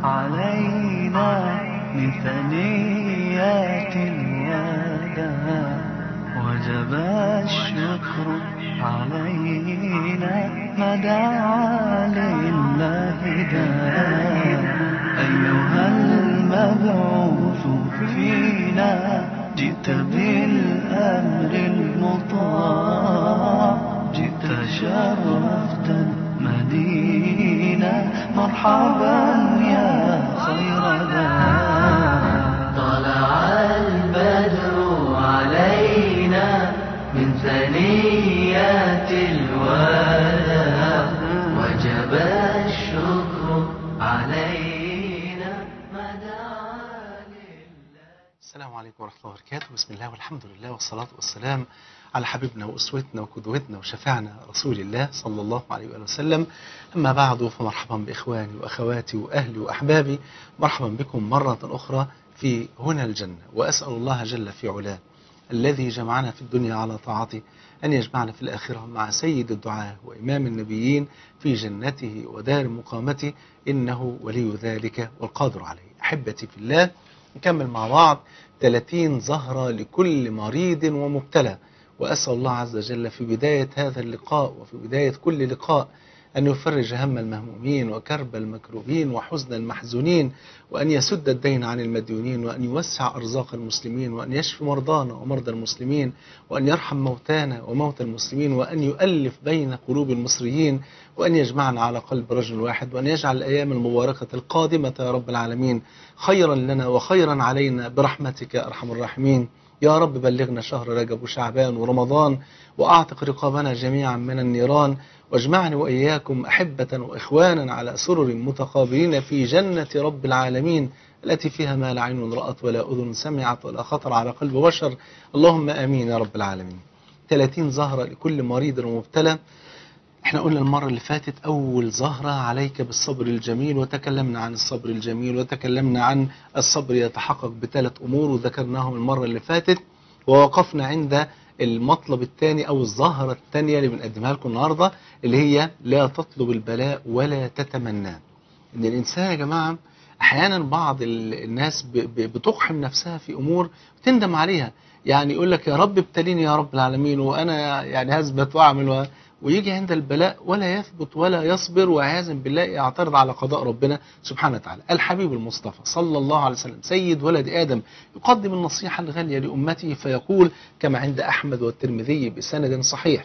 علينا من ثنيات الوداع وجب الشكر علينا ما دعا لله داع أيها المبعوث فينا جئت بالأمر المطاع جئت شرفت المدينة مرحبا يا خير داع طلع البدر علينا من ثنيات الوداع وجب الشكر علينا ما دعا السلام عليكم ورحمة الله وبركاته بسم الله والحمد لله والصلاة والسلام على حبيبنا وأسوتنا وقدوتنا وشفيعنا رسول الله صلى الله عليه وآله وسلم أما بعد فمرحبا بإخواني وأخواتي وأهلي وأحبابي مرحبا بكم مرة أخرى في هنا الجنة وأسأل الله جل في علاه الذي جمعنا في الدنيا على طاعته أن يجمعنا في الآخرة مع سيد الدعاة وإمام النبيين في جنته ودار مقامته إنه ولي ذلك والقادر عليه أحبتي في الله نكمل مع بعض 30 زهرة لكل مريض ومبتلى وأسأل الله عز وجل في بداية هذا اللقاء وفي بداية كل لقاء أن يفرج هم المهمومين وكرب المكروبين وحزن المحزونين وأن يسد الدين عن المديونين وأن يوسع أرزاق المسلمين وأن يشفي مرضانا ومرضى المسلمين وأن يرحم موتانا وموتى المسلمين وأن يؤلف بين قلوب المصريين وأن يجمعنا على قلب رجل واحد وأن يجعل الأيام المباركة القادمة يا رب العالمين خيرا لنا وخيرا علينا برحمتك يا أرحم الراحمين يا رب بلغنا شهر رجب وشعبان ورمضان وأعتق رقابنا جميعا من النيران واجمعني وإياكم أحبة وإخوانا على سرر متقابلين في جنة رب العالمين التي فيها ما لا عين رأت ولا أذن سمعت ولا خطر على قلب بشر اللهم آمين يا رب العالمين 30 زهرة لكل مريض ومبتلى احنا قلنا المرة اللي فاتت أول زهرة عليك بالصبر الجميل وتكلمنا عن الصبر الجميل وتكلمنا عن الصبر يتحقق بثلاث أمور وذكرناهم المرة اللي فاتت ووقفنا عند المطلب الثاني أو الزهرة الثانية اللي بنقدمها لكم النهاردة اللي هي لا تطلب البلاء ولا تتمناه إن الإنسان يا جماعة أحيانا بعض ال- الناس ب- ب- بتقحم نفسها في أمور تندم عليها يعني يقول لك يا رب ابتليني يا رب العالمين وأنا يعني هثبت وأعمل و... ويجي عند البلاء ولا يثبت ولا يصبر وعياذا بالله يعترض على قضاء ربنا سبحانه وتعالى الحبيب المصطفى صلى الله عليه وسلم سيد ولد آدم يقدم النصيحة الغالية لأمته فيقول كما عند أحمد والترمذي بسند صحيح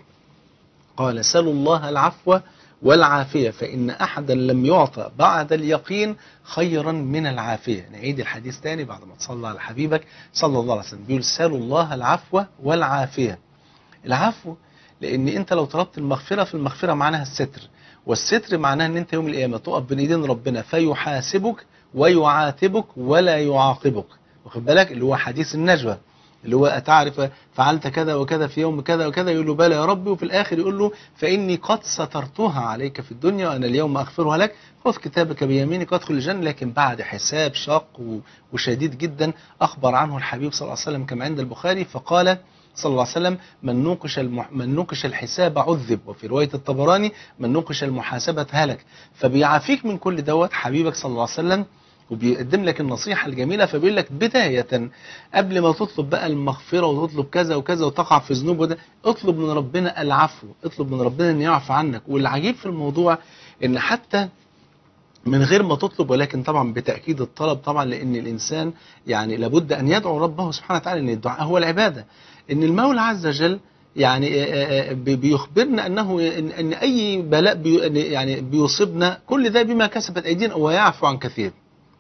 قال سلوا الله العفو والعافية فإن أحدا لم يعطى بعد اليقين خيرا من العافية نعيد الحديث تاني بعد ما تصلى على حبيبك صلى الله عليه وسلم بيقول سلوا الله العفو والعافية العفو لان انت لو طلبت المغفره فالمغفره معناها الستر والستر معناه ان انت يوم القيامه تقف بين ايدين ربنا فيحاسبك ويعاتبك ولا يعاقبك واخد بالك اللي هو حديث النجوى اللي هو أتعرف فعلت كذا وكذا في يوم كذا وكذا يقول له بلى يا ربي وفي الآخر يقول له فإني قد سترتها عليك في الدنيا وأنا اليوم أغفرها لك خذ كتابك بيمينك وادخل الجنة لكن بعد حساب شاق و- وشديد جدا أخبر عنه الحبيب صلى الله عليه وسلم كما عند البخاري فقال صلى الله عليه وسلم من نوقش المح... من نوقش الحساب عذب وفي روايه الطبراني من نوقش المحاسبه هلك فبيعافيك من كل دوت حبيبك صلى الله عليه وسلم وبيقدم لك النصيحة الجميلة فبيقول لك بداية قبل ما تطلب بقى المغفرة وتطلب كذا وكذا وتقع في ذنوب وده اطلب من ربنا العفو اطلب من ربنا ان يعفو عنك والعجيب في الموضوع ان حتى من غير ما تطلب ولكن طبعا بتأكيد الطلب طبعا لأن الإنسان يعني لابد أن يدعو ربه سبحانه وتعالى أن الدعاء هو العبادة أن المولى عز وجل يعني آه، آه، بي- بيخبرنا أنه إن أن أي بلاء بي يعني بيصيبنا كل ده بما كسبت أيدينا ويعفو عن كثير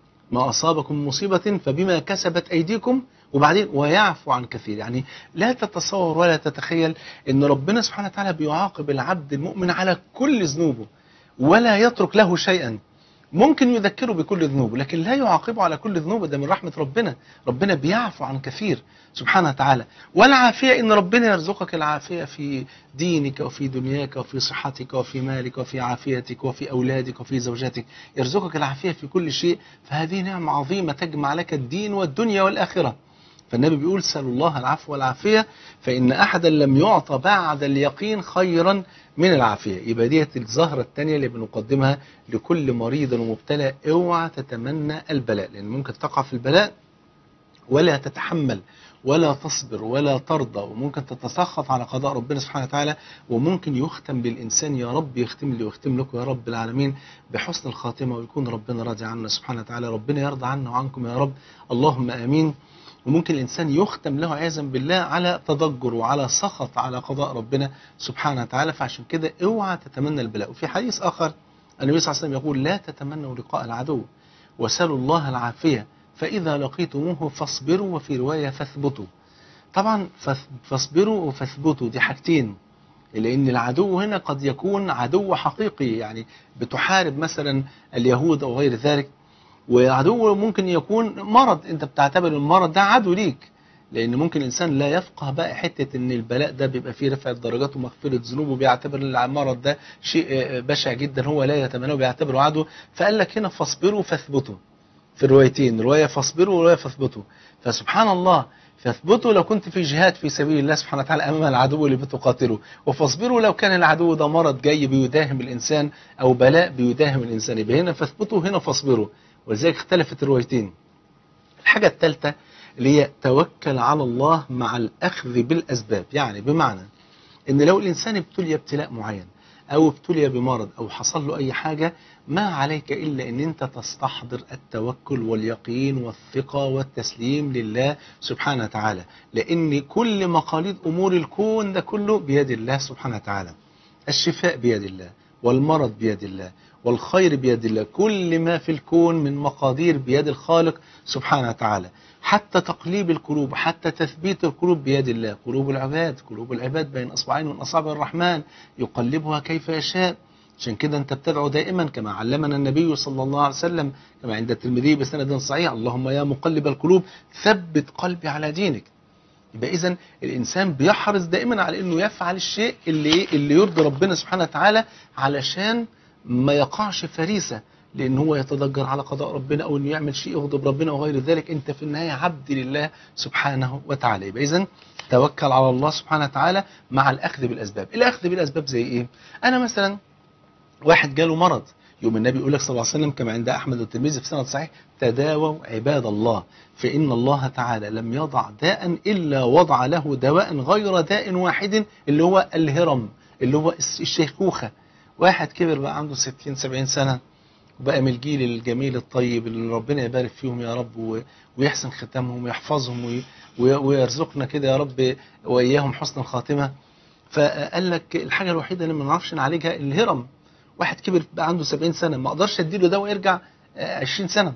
ما أصابكم مصيبة فبما كسبت أيديكم وبعدين ويعفو عن كثير يعني لا تتصور ولا تتخيل أن ربنا سبحانه وتعالى بيعاقب العبد المؤمن على كل ذنوبه ولا يترك له شيئا ممكن يذكره بكل ذنوبه لكن لا يعاقبه على كل ذنوبه ده من رحمة ربنا ربنا بيعفو عن كثير سبحانه وتعالى والعافية إن ربنا يرزقك العافية في دينك وفي دنياك وفي صحتك وفي مالك وفي عافيتك وفي أولادك وفي زوجاتك يرزقك العافية في كل شيء فهذه نعمة عظيمة تجمع لك الدين والدنيا والآخرة فالنبي بيقول سلوا الله العفو والعافية فإن أحدا لم يعطى بعد اليقين خيرا من العافية يبقى ديت الزهرة الثانية اللي بنقدمها لكل مريض ومبتلى اوعى تتمنى البلاء لأن ممكن تقع في البلاء ولا تتحمل ولا تصبر ولا ترضى وممكن تتسخط على قضاء ربنا سبحانه وتعالى وممكن يختم بالإنسان يا رب يختم لي ويختم لكم يا رب العالمين بحسن الخاتمة ويكون ربنا راضي عنا سبحانه وتعالى ربنا يرضى عنا وعنكم يا رب اللهم آمين وممكن الإنسان يختم له عياذا بالله على تضجر وعلى سخط على قضاء ربنا سبحانه وتعالى فعشان كده اوعى تتمنى البلاء وفي حديث آخر النبي صلى الله عليه وسلم يقول لا تتمنوا لقاء العدو وسلوا الله العافية فإذا لقيتموه فاصبروا وفي رواية فاثبتوا طبعا فاث- فاصبروا وفاثبتوا دي حاجتين لأن العدو هنا قد يكون عدو حقيقي يعني بتحارب مثلا اليهود أو غير ذلك وعدو ممكن يكون مرض أنت بتعتبر المرض ده عدو ليك لأن ممكن الإنسان لا يفقه بقى حتة إن البلاء ده بيبقى فيه رفع الدرجات ومغفرة ذنوب وبيعتبر المرض ده شيء آه، بشع جدا هو لا يتمناه وبيعتبره عدو فقال لك هنا فاصبروا فاثبتوا في الروايتين رواية فاصبروا ورواية فاثبتوا فسبحان الله فاثبتوا لو كنت في جهاد في سبيل الله سبحانه وتعالى أمام العدو اللي بتقاتله وفاصبروا لو كان العدو ده مرض جاي بيداهم الإنسان أو بلاء بيداهم الإنسان يبقى هنا فاثبتوا هنا فاصبروا ولذلك اختلفت الروايتين الحاجة الثالثة اللي هي توكل على الله مع الأخذ بالأسباب يعني بمعنى ان لو الانسان ابتلي ابتلاء معين او ابتلي بمرض او حصل له اي حاجة ما عليك الا ان انت تستحضر التوكل واليقين والثقة والتسليم لله سبحانه وتعالى لان كل مقاليد امور الكون ده كله بيد الله سبحانه وتعالى الشفاء بيد الله والمرض بيد الله والخير بيد الله كل ما في الكون من مقادير بيد الخالق سبحانه وتعالى حتى تقليب القلوب حتى تثبيت القلوب بيد الله قلوب العباد قلوب العباد بين أصبعين من أصابع الرحمن يقلبها كيف يشاء عشان كده انت بتدعو دائما كما علمنا النبي صلى الله عليه وسلم كما عند الترمذي بسند صحيح اللهم يا مقلب القلوب ثبت قلبي على دينك يبقى اذا الانسان بيحرص دائما على انه يفعل الشيء اللي اللي يرضي ربنا سبحانه وتعالى علشان ما يقعش فريسه لان هو يتضجر على قضاء ربنا او انه يعمل شيء يغضب ربنا وغير ذلك انت في النهايه عبد لله سبحانه وتعالى يبقى اذا توكل على الله سبحانه وتعالى مع الاخذ بالاسباب الاخذ بالاسباب زي ايه انا مثلا واحد جاله مرض يوم النبي يقول لك صلى الله عليه وسلم كما عند احمد والترمذي في سند صحيح تداووا عباد الله فان الله تعالى لم يضع داء الا وضع له دواء غير داء واحد اللي هو الهرم اللي هو الشيخوخه واحد كبر بقى عنده 60 70 سنه وبقى من الجيل الجميل الطيب اللي ربنا يبارك فيهم يا رب و- ويحسن ختامهم ويحفظهم وي- وي- ويرزقنا كده يا رب واياهم حسن الخاتمه فقال لك الحاجه الوحيده اللي ما نعرفش نعالجها الهرم واحد كبر بقى عنده 70 سنه ما اقدرش اديله دواء يرجع آه، 20 سنه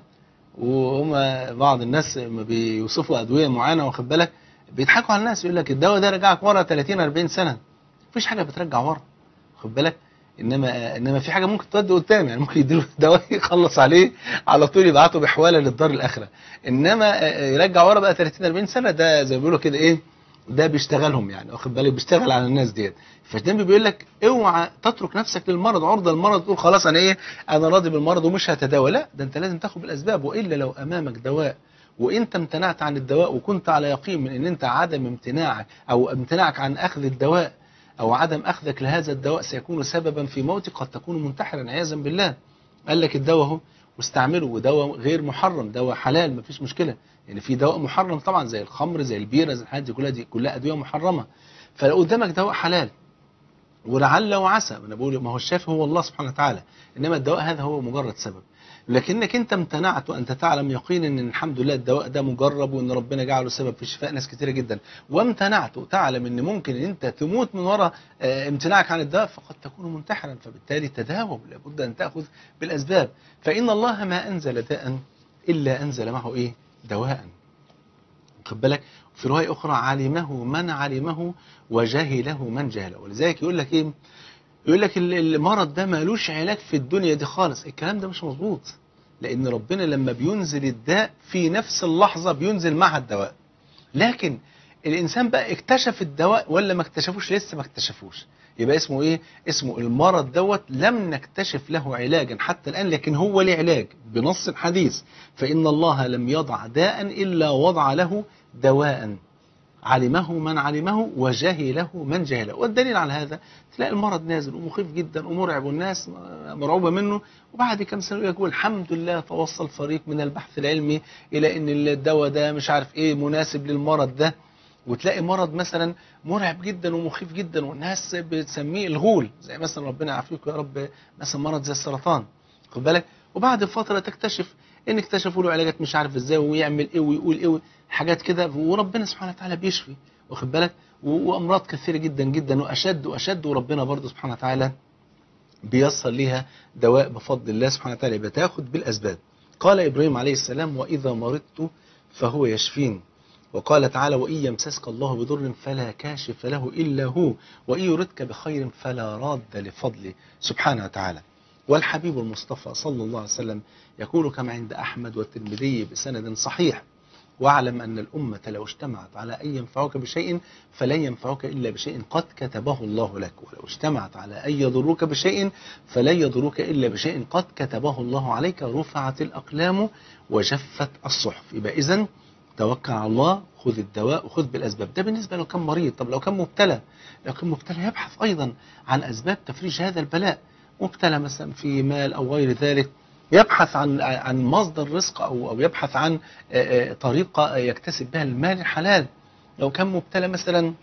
وهم بعض الناس لما بيوصفوا ادويه معينه واخد بالك بيضحكوا على الناس يقول لك الدواء ده رجعك ورا 30 40 سنه مفيش حاجه بترجع ورا واخد بالك انما انما في حاجه ممكن تودي قدام يعني ممكن يديله دواء يخلص عليه على طول يبعته بحواله للدار الاخره انما آه، يرجع ورا بقى 30 40 سنه ده زي ما بيقولوا كده ايه ده بيشتغلهم يعني واخد بالك بيشتغل على الناس ديت فالنبي بيقول لك اوعى تترك نفسك للمرض عرضه للمرض تقول خلاص انا ايه انا راضي بالمرض ومش هتداوى لا ده انت لازم تاخد بالاسباب والا لو امامك دواء وانت امتنعت عن الدواء وكنت على يقين من ان انت عدم امتناعك او امتناعك عن اخذ الدواء او عدم اخذك لهذا الدواء سيكون سببا في موتك قد تكون منتحرا عياذا بالله قال لك الدواء اهو واستعمله ودواء غير محرم دواء حلال مفيش مشكله يعني في دواء محرم طبعا زي الخمر زي البيره زي الحاجات دي كلها دي كلها ادويه محرمه فلو قدامك دواء حلال ولعل وعسى انا بقول ما هو الشافي هو الله سبحانه وتعالى انما الدواء هذا هو مجرد سبب لكنك انت امتنعت وانت تعلم يقينا ان الحمد لله الدواء ده مجرب وان ربنا جعله سبب في شفاء ناس كتيره جدا وامتنعت وتعلم ان ممكن ان انت تموت من وراء آه، امتناعك عن الدواء فقد تكون منتحرا فبالتالي تداوم لابد ان تاخذ بالاسباب فان الله ما انزل داء الا انزل معه ايه دواء خد بالك في روايه اخرى علمه من علمه وجهله من جهله ولذلك يقول لك ايه يقول لك ال- المرض ده مالوش علاج في الدنيا دي خالص الكلام ده مش مظبوط لان ربنا لما بينزل الداء في نفس اللحظه بينزل معها الدواء لكن الانسان بقى اكتشف الدواء ولا ما اكتشفوش لسه ما اكتشفوش يبقى اسمه ايه اسمه المرض دوت لم نكتشف له علاجا حتى الان لكن هو له علاج بنص الحديث فان الله لم يضع داء الا وضع له دواء علمه من علمه وجهله من جهله والدليل على هذا تلاقي المرض نازل ومخيف جدا ومرعب والناس مرعوبة منه وبعد كم سنة يقول الحمد لله توصل فريق من البحث العلمي إلى أن الدواء ده مش عارف إيه مناسب للمرض ده وتلاقي مرض مثلا مرعب جدا ومخيف جدا والناس بتسميه الغول زي مثلا ربنا يعافيكم يا رب مثلا مرض زي السرطان خد بالك وبعد فترة تكتشف ان اكتشفوا له علاجات مش عارف ازاي ويعمل ايه ويقول ايه حاجات كده وربنا سبحانه وتعالى بيشفي واخد بالك و- وامراض كثيره جدا جدا واشد واشد وربنا برضه سبحانه وتعالى بيصل ليها دواء بفضل الله سبحانه وتعالى بتاخد بالاسباب قال ابراهيم عليه السلام واذا مرضت فهو يشفين وقال تعالى وإن يمسسك الله بضر فلا كاشف له إلا هو وإن يردك بخير فلا راد لفضله سبحانه وتعالى والحبيب المصطفى صلى الله عليه وسلم يقول كما عند أحمد والترمذي بسند صحيح واعلم أن الأمة لو اجتمعت على أن ينفعوك بشيء فلن ينفعوك إلا بشيء قد كتبه الله لك ولو اجتمعت على أن يضروك بشيء فلن يضروك إلا بشيء قد كتبه الله عليك رفعت الأقلام وجفت الصحف يبقى إذن توكل على الله خذ الدواء وخذ بالأسباب ده بالنسبة لو كان مريض طب لو كان مبتلى لو كان مبتلى يبحث أيضا عن أسباب تفريج هذا البلاء مبتلى مثلا في مال أو غير ذلك يبحث عن عن مصدر رزق أو أو يبحث عن آه، آه، طريقة يكتسب بها المال الحلال لو كان مبتلى مثلا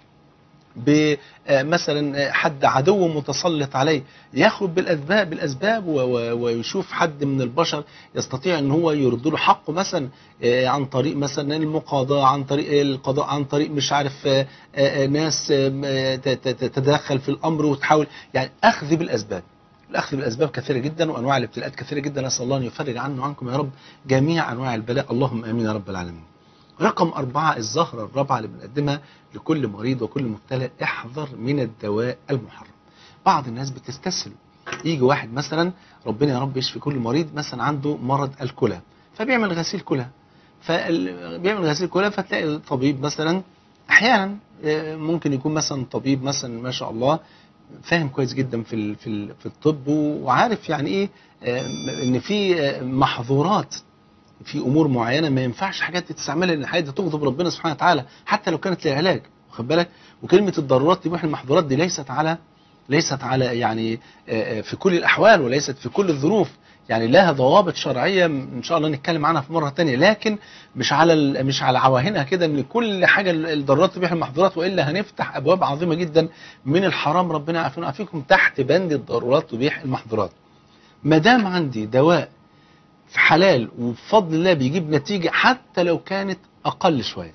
بمثلا حد عدو متسلط عليه ياخد بالاسباب بالاسباب و- و- ويشوف حد من البشر يستطيع ان هو يرد له حقه مثلا آه، عن طريق مثلا المقاضاه عن طريق القضاء عن طريق مش عارف آه، آه، ناس آه، ت- ت- تتدخل في الامر وتحاول يعني اخذ بالاسباب الاخذ بالاسباب كثيره جدا وانواع الابتلاءات كثيره جدا نسال الله ان يفرج عنه وعنكم يا رب جميع انواع البلاء اللهم امين يا رب العالمين رقم أربعة الزهرة الرابعة اللي بنقدمها لكل مريض وكل مبتلى احذر من الدواء المحرم بعض الناس بتستسهل يجي واحد مثلا ربنا يا رب يشفي كل مريض مثلا عنده مرض الكلى فبيعمل غسيل كلى فبيعمل غسيل كلى فتلاقي الطبيب مثلا احيانا آه، ممكن يكون مثلا طبيب مثلا ما شاء الله فاهم كويس جدا في ال- في ال- في الطب وعارف يعني ايه آه، ان في آه، محظورات في امور معينه ما ينفعش حاجات تستعملها لان الحاجات دي تغضب ربنا سبحانه وتعالى حتى لو كانت للعلاج واخد بالك وكلمه الضرورات تبيح المحظورات دي ليست على ليست على يعني آه، آه، في كل الاحوال وليست في كل الظروف يعني لها ضوابط شرعيه ان شاء الله نتكلم عنها في مره تانية لكن مش على ال- مش على عواهنها كده ان كل حاجه الضرورات تبيح المحظورات والا هنفتح ابواب عظيمه جدا من الحرام ربنا يعافينا ويعافيكم تحت بند الضرورات تبيح المحظورات ما دام عندي دواء في حلال وبفضل الله بيجيب نتيجة حتى لو كانت أقل شوية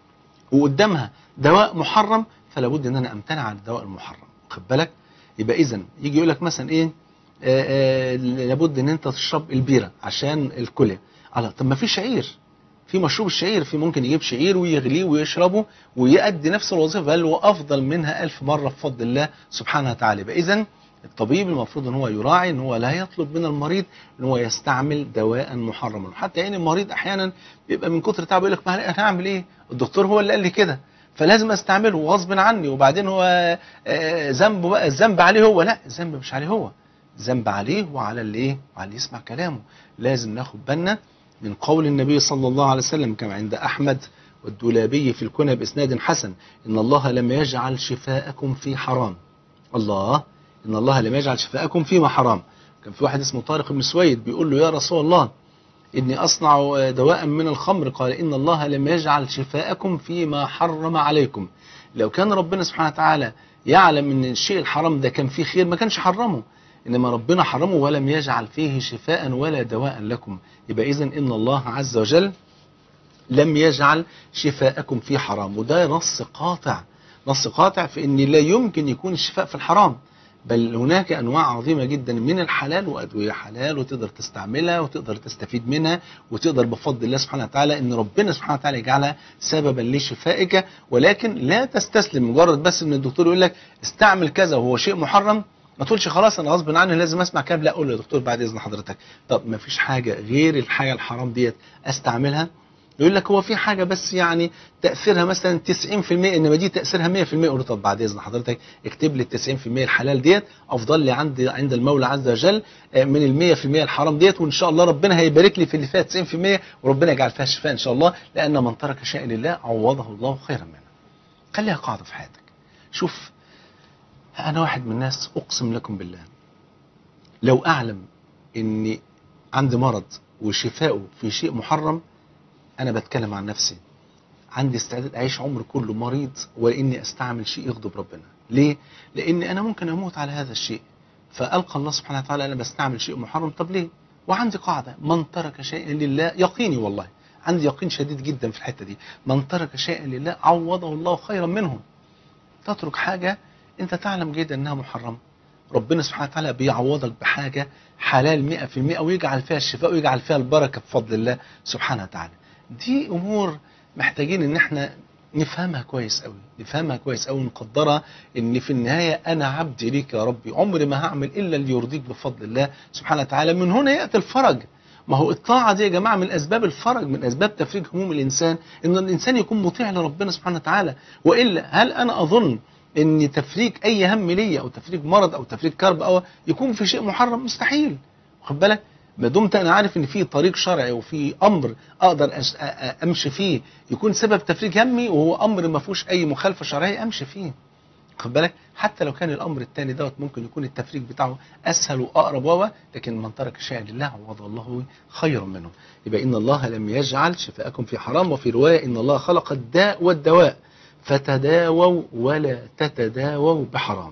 وقدامها دواء محرم فلا بد ان انا امتنع عن الدواء المحرم خد بالك يبقى اذا يجي يقول لك مثلا ايه آه آه لابد ان انت تشرب البيره عشان الكلى الله طب ما في شعير في مشروب الشعير في ممكن يجيب شعير ويغليه ويشربه ويؤدي نفس الوظيفه بل وافضل منها ألف مره بفضل الله سبحانه وتعالى يبقى اذا الطبيب المفروض ان هو يراعي ان هو لا يطلب من المريض ان هو يستعمل دواء محرما حتى يعني المريض احيانا بيبقى من كتر تعبه يقول لك ما انا هعمل ايه الدكتور هو اللي قال لي كده فلازم استعمله غصب عني وبعدين هو آه، ذنبه بقى الذنب عليه هو لا الذنب مش عليه هو الذنب عليه وعلى اللي ايه وعلى اللي يسمع كلامه لازم ناخد بالنا من قول النبي صلى الله عليه وسلم كما عند احمد والدولابي في الكنى باسناد حسن ان الله لم يجعل شفاءكم في حرام الله ان الله لم يجعل شفاءكم فيما حرام كان في واحد اسمه طارق بن سويد بيقول له يا رسول الله إني أصنع دواء من الخمر قال إن الله لم يجعل شفاءكم فيما حرم عليكم لو كان ربنا سبحانه وتعالى يعلم ان الشيء الحرام ده كان فيه خير ما كانش حرمه انما ربنا حرمه ولم يجعل فيه شفاء ولا دواء لكم يبقى اذا ان الله عز وجل لم يجعل شفاءكم في حرام وده نص قاطع نص قاطع في ان لا يمكن يكون الشفاء في الحرام بل هناك انواع عظيمه جدا من الحلال وادويه حلال وتقدر تستعملها وتقدر تستفيد منها وتقدر بفضل الله سبحانه وتعالى ان ربنا سبحانه وتعالى يجعلها سببا لشفائك ولكن لا تستسلم مجرد بس ان الدكتور يقول لك استعمل كذا وهو شيء محرم ما تقولش خلاص انا غصب عني لازم اسمع كلام لا اقول له يا دكتور بعد اذن حضرتك طب ما فيش حاجه غير الحاجه الحرام ديت استعملها يقول لك هو في حاجه بس يعني تاثيرها مثلا 90% انما دي تاثيرها 100% اقول له طب بعد اذن حضرتك اكتب لي ال 90% الحلال ديت افضل لي عند عند المولى عز وجل آه، من ال 100% الحرام ديت وان شاء الله ربنا هيبارك لي في اللي فيها 90% وربنا يجعل فيها شفاء ان شاء الله لان من ترك شيئا لله عوضه الله خيرا منه. خليها قاعده في حياتك. شوف انا واحد من الناس اقسم لكم بالله لو اعلم اني عندي مرض وشفاؤه في شيء محرم انا بتكلم عن نفسي عندي استعداد اعيش عمر كله مريض واني استعمل شيء يغضب ربنا ليه لان انا ممكن اموت على هذا الشيء فالقى الله سبحانه وتعالى انا بستعمل شيء محرم طب ليه وعندي قاعده من ترك شيئا لله يقيني والله عندي يقين شديد جدا في الحته دي من ترك شيئا لله عوضه الله خيرا منه تترك حاجه انت تعلم جدا انها محرمه ربنا سبحانه وتعالى بيعوضك بحاجه حلال 100% ويجعل فيها الشفاء ويجعل فيها البركه بفضل الله سبحانه وتعالى دي امور محتاجين ان احنا نفهمها كويس قوي نفهمها كويس قوي ونقدرها ان في النهايه انا عبد ليك يا ربي عمري ما هعمل الا اللي يرضيك بفضل الله سبحانه وتعالى من هنا ياتي الفرج ما هو الطاعه دي يا جماعه من اسباب الفرج من اسباب تفريج هموم الانسان ان الانسان يكون مطيع لربنا سبحانه وتعالى والا هل انا اظن ان تفريج اي هم ليا او تفريج مرض او تفريج كرب او يكون في شيء محرم مستحيل واخد بالك ما دمت انا عارف ان في طريق شرعي وفي امر اقدر أش- أ- أ- امشي فيه يكون سبب تفريج همي وهو امر ما فيهوش اي مخالفه شرعيه امشي فيه خد بالك حتى لو كان الامر الثاني دوت ممكن يكون التفريج بتاعه اسهل واقرب و لكن من ترك شيئا لله عوض الله خيرا منه يبقى ان الله لم يجعل شفاءكم في حرام وفي روايه ان الله خلق الداء والدواء فتداووا ولا تتداووا بحرام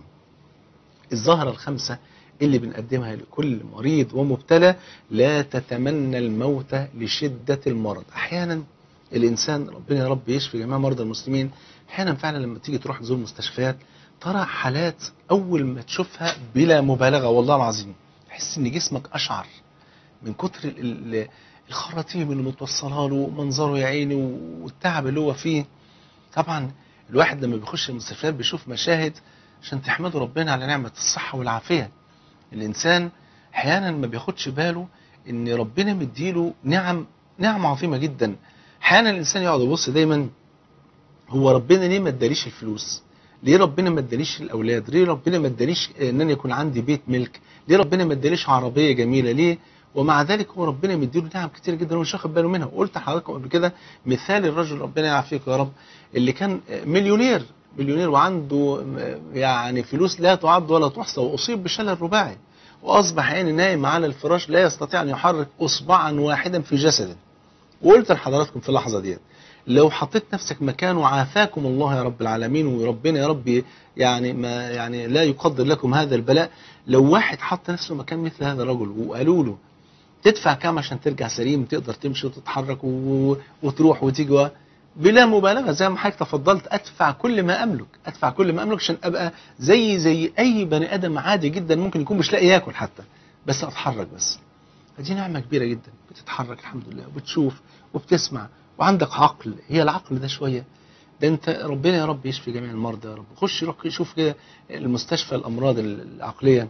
الظاهرة الخمسة اللي بنقدمها لكل مريض ومبتلى لا تتمنى الموت لشدة المرض أحيانا الإنسان ربنا يا رب يشفي جميع مرضى المسلمين أحيانا فعلا لما تيجي تروح تزور مستشفيات ترى حالات أول ما تشوفها بلا مبالغة والله العظيم تحس إن جسمك أشعر من كتر ال- ال- الخراطيم اللي متوصلها له منظره يا عيني والتعب اللي هو فيه طبعا الواحد لما بيخش المستشفيات بيشوف مشاهد عشان تحمدوا ربنا على نعمة الصحة والعافية الإنسان أحيانا ما بياخدش باله إن ربنا مديله نعم نعم عظيمة جدا أحيانا الإنسان يقعد يبص دايما هو ربنا ليه ما اداليش الفلوس ليه ربنا ما اداليش الاولاد ليه ربنا ما اداليش ان انا يكون عندي بيت ملك ليه ربنا ما اداليش عربيه جميله ليه ومع ذلك هو ربنا مديله نعم كتير جدا ومش واخد باله منها وقلت لحضراتكم قبل كده مثال الرجل ربنا يعافيك يا رب اللي كان مليونير مليونير وعنده يعني فلوس لا تعد ولا تحصى واصيب بشلل رباعي واصبح يعني نايم على الفراش لا يستطيع ان يحرك اصبعا واحدا في جسده وقلت لحضراتكم في اللحظه ديت لو حطيت نفسك مكانه عافاكم الله يا رب العالمين وربنا يا رب يعني ما يعني لا يقدر لكم هذا البلاء لو واحد حط نفسه مكان مثل هذا الرجل وقالوا له تدفع كام عشان ترجع سليم تقدر تمشي وتتحرك و... وتروح وتيجي و... بلا مبالغه زي ما حضرتك تفضلت ادفع كل ما املك ادفع كل ما املك عشان ابقى زي زي اي بني ادم عادي جدا ممكن يكون مش لاقي ياكل حتى بس اتحرك بس دي نعمه كبيره جدا بتتحرك الحمد لله وبتشوف وبتسمع وعندك عقل هي العقل ده شويه ده انت ربنا يا رب يشفي جميع المرضى يا رب خش روح شوف كده المستشفى الامراض العقليه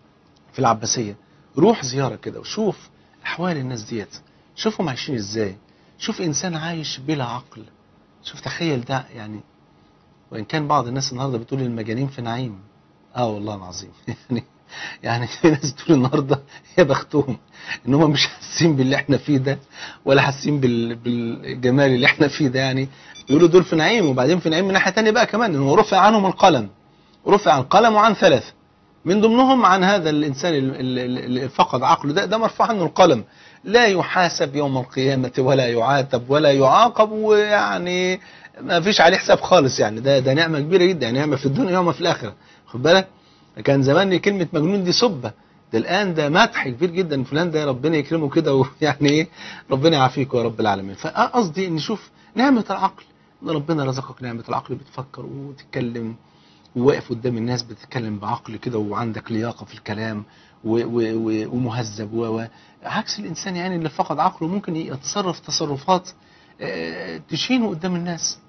في العباسيه روح زياره كده وشوف احوال الناس ديت شوفهم عايشين ازاي شوف انسان عايش بلا عقل شوف تخيل ده يعني وان كان بعض الناس النهارده بتقول المجانين في نعيم اه والله العظيم يعني يعني في ناس تقول النهارده يا بختهم ان هم مش حاسين باللي احنا فيه ده ولا حاسين بال... بالجمال اللي احنا فيه ده يعني يقولوا دول في نعيم وبعدين في نعيم من ناحيه ثانيه بقى كمان ان هو رفع عنهم القلم رفع عن القلم وعن ثلاثه من ضمنهم عن هذا الانسان اللي اللي فقد عقله ده ده مرفوع عنه القلم لا يحاسب يوم القيامه ولا يعاتب ولا يعاقب ويعني ما فيش عليه حساب خالص يعني ده ده نعمه كبيره جدا يعني نعمه في الدنيا يوم في الاخره خد بالك كان زمان كلمه مجنون دي سبه ده الان ده مدح كبير جدا فلان ده ربنا يكرمه كده ويعني ايه ربنا يعافيك يا رب العالمين فقصدي ان شوف نعمه العقل ان ربنا رزقك نعمه العقل بتفكر وتتكلم وواقف قدام الناس بتتكلم بعقل كده وعندك لياقه في الكلام و و و ومهذب و عكس الانسان يعني اللي فقد عقله ممكن يتصرف تصرفات تشينه قدام الناس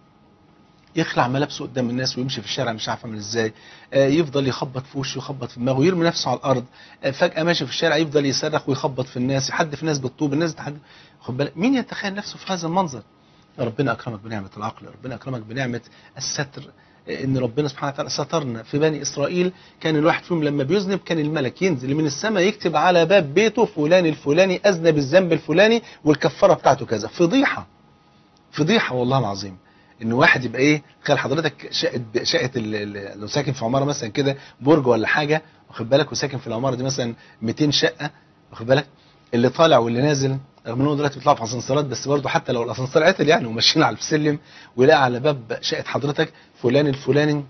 يخلع ملابسه قدام الناس ويمشي في الشارع مش عارف عامل ازاي يفضل يخبط في وشه يخبط في دماغه يرمي نفسه على الارض فجاه ماشي في الشارع يفضل يصرخ ويخبط في الناس يحدف الناس بالطوب الناس تحد خد بالك مين يتخيل نفسه في هذا المنظر ربنا اكرمك بنعمه العقل ربنا اكرمك بنعمه الستر ان ربنا سبحانه وتعالى سترنا في بني اسرائيل كان الواحد فيهم لما بيذنب كان الملك ينزل من السماء يكتب على باب بيته فلان الفلاني اذنب الذنب الفلاني والكفاره بتاعته كذا فضيحه فضيحه والله العظيم ان واحد يبقى ايه تخيل حضرتك شقه شقه ال- ال- لو ساكن في عماره مثلا كده برج ولا حاجه واخد بالك وساكن في العماره دي مثلا 200 شقه واخد بالك اللي طالع واللي نازل رغم انهم دلوقتي بيطلعوا في اسانسيرات بس برضه حتى لو الاسانسير عطل يعني وماشيين على السلم ويلاقي على باب شقه حضرتك فلان الفلاني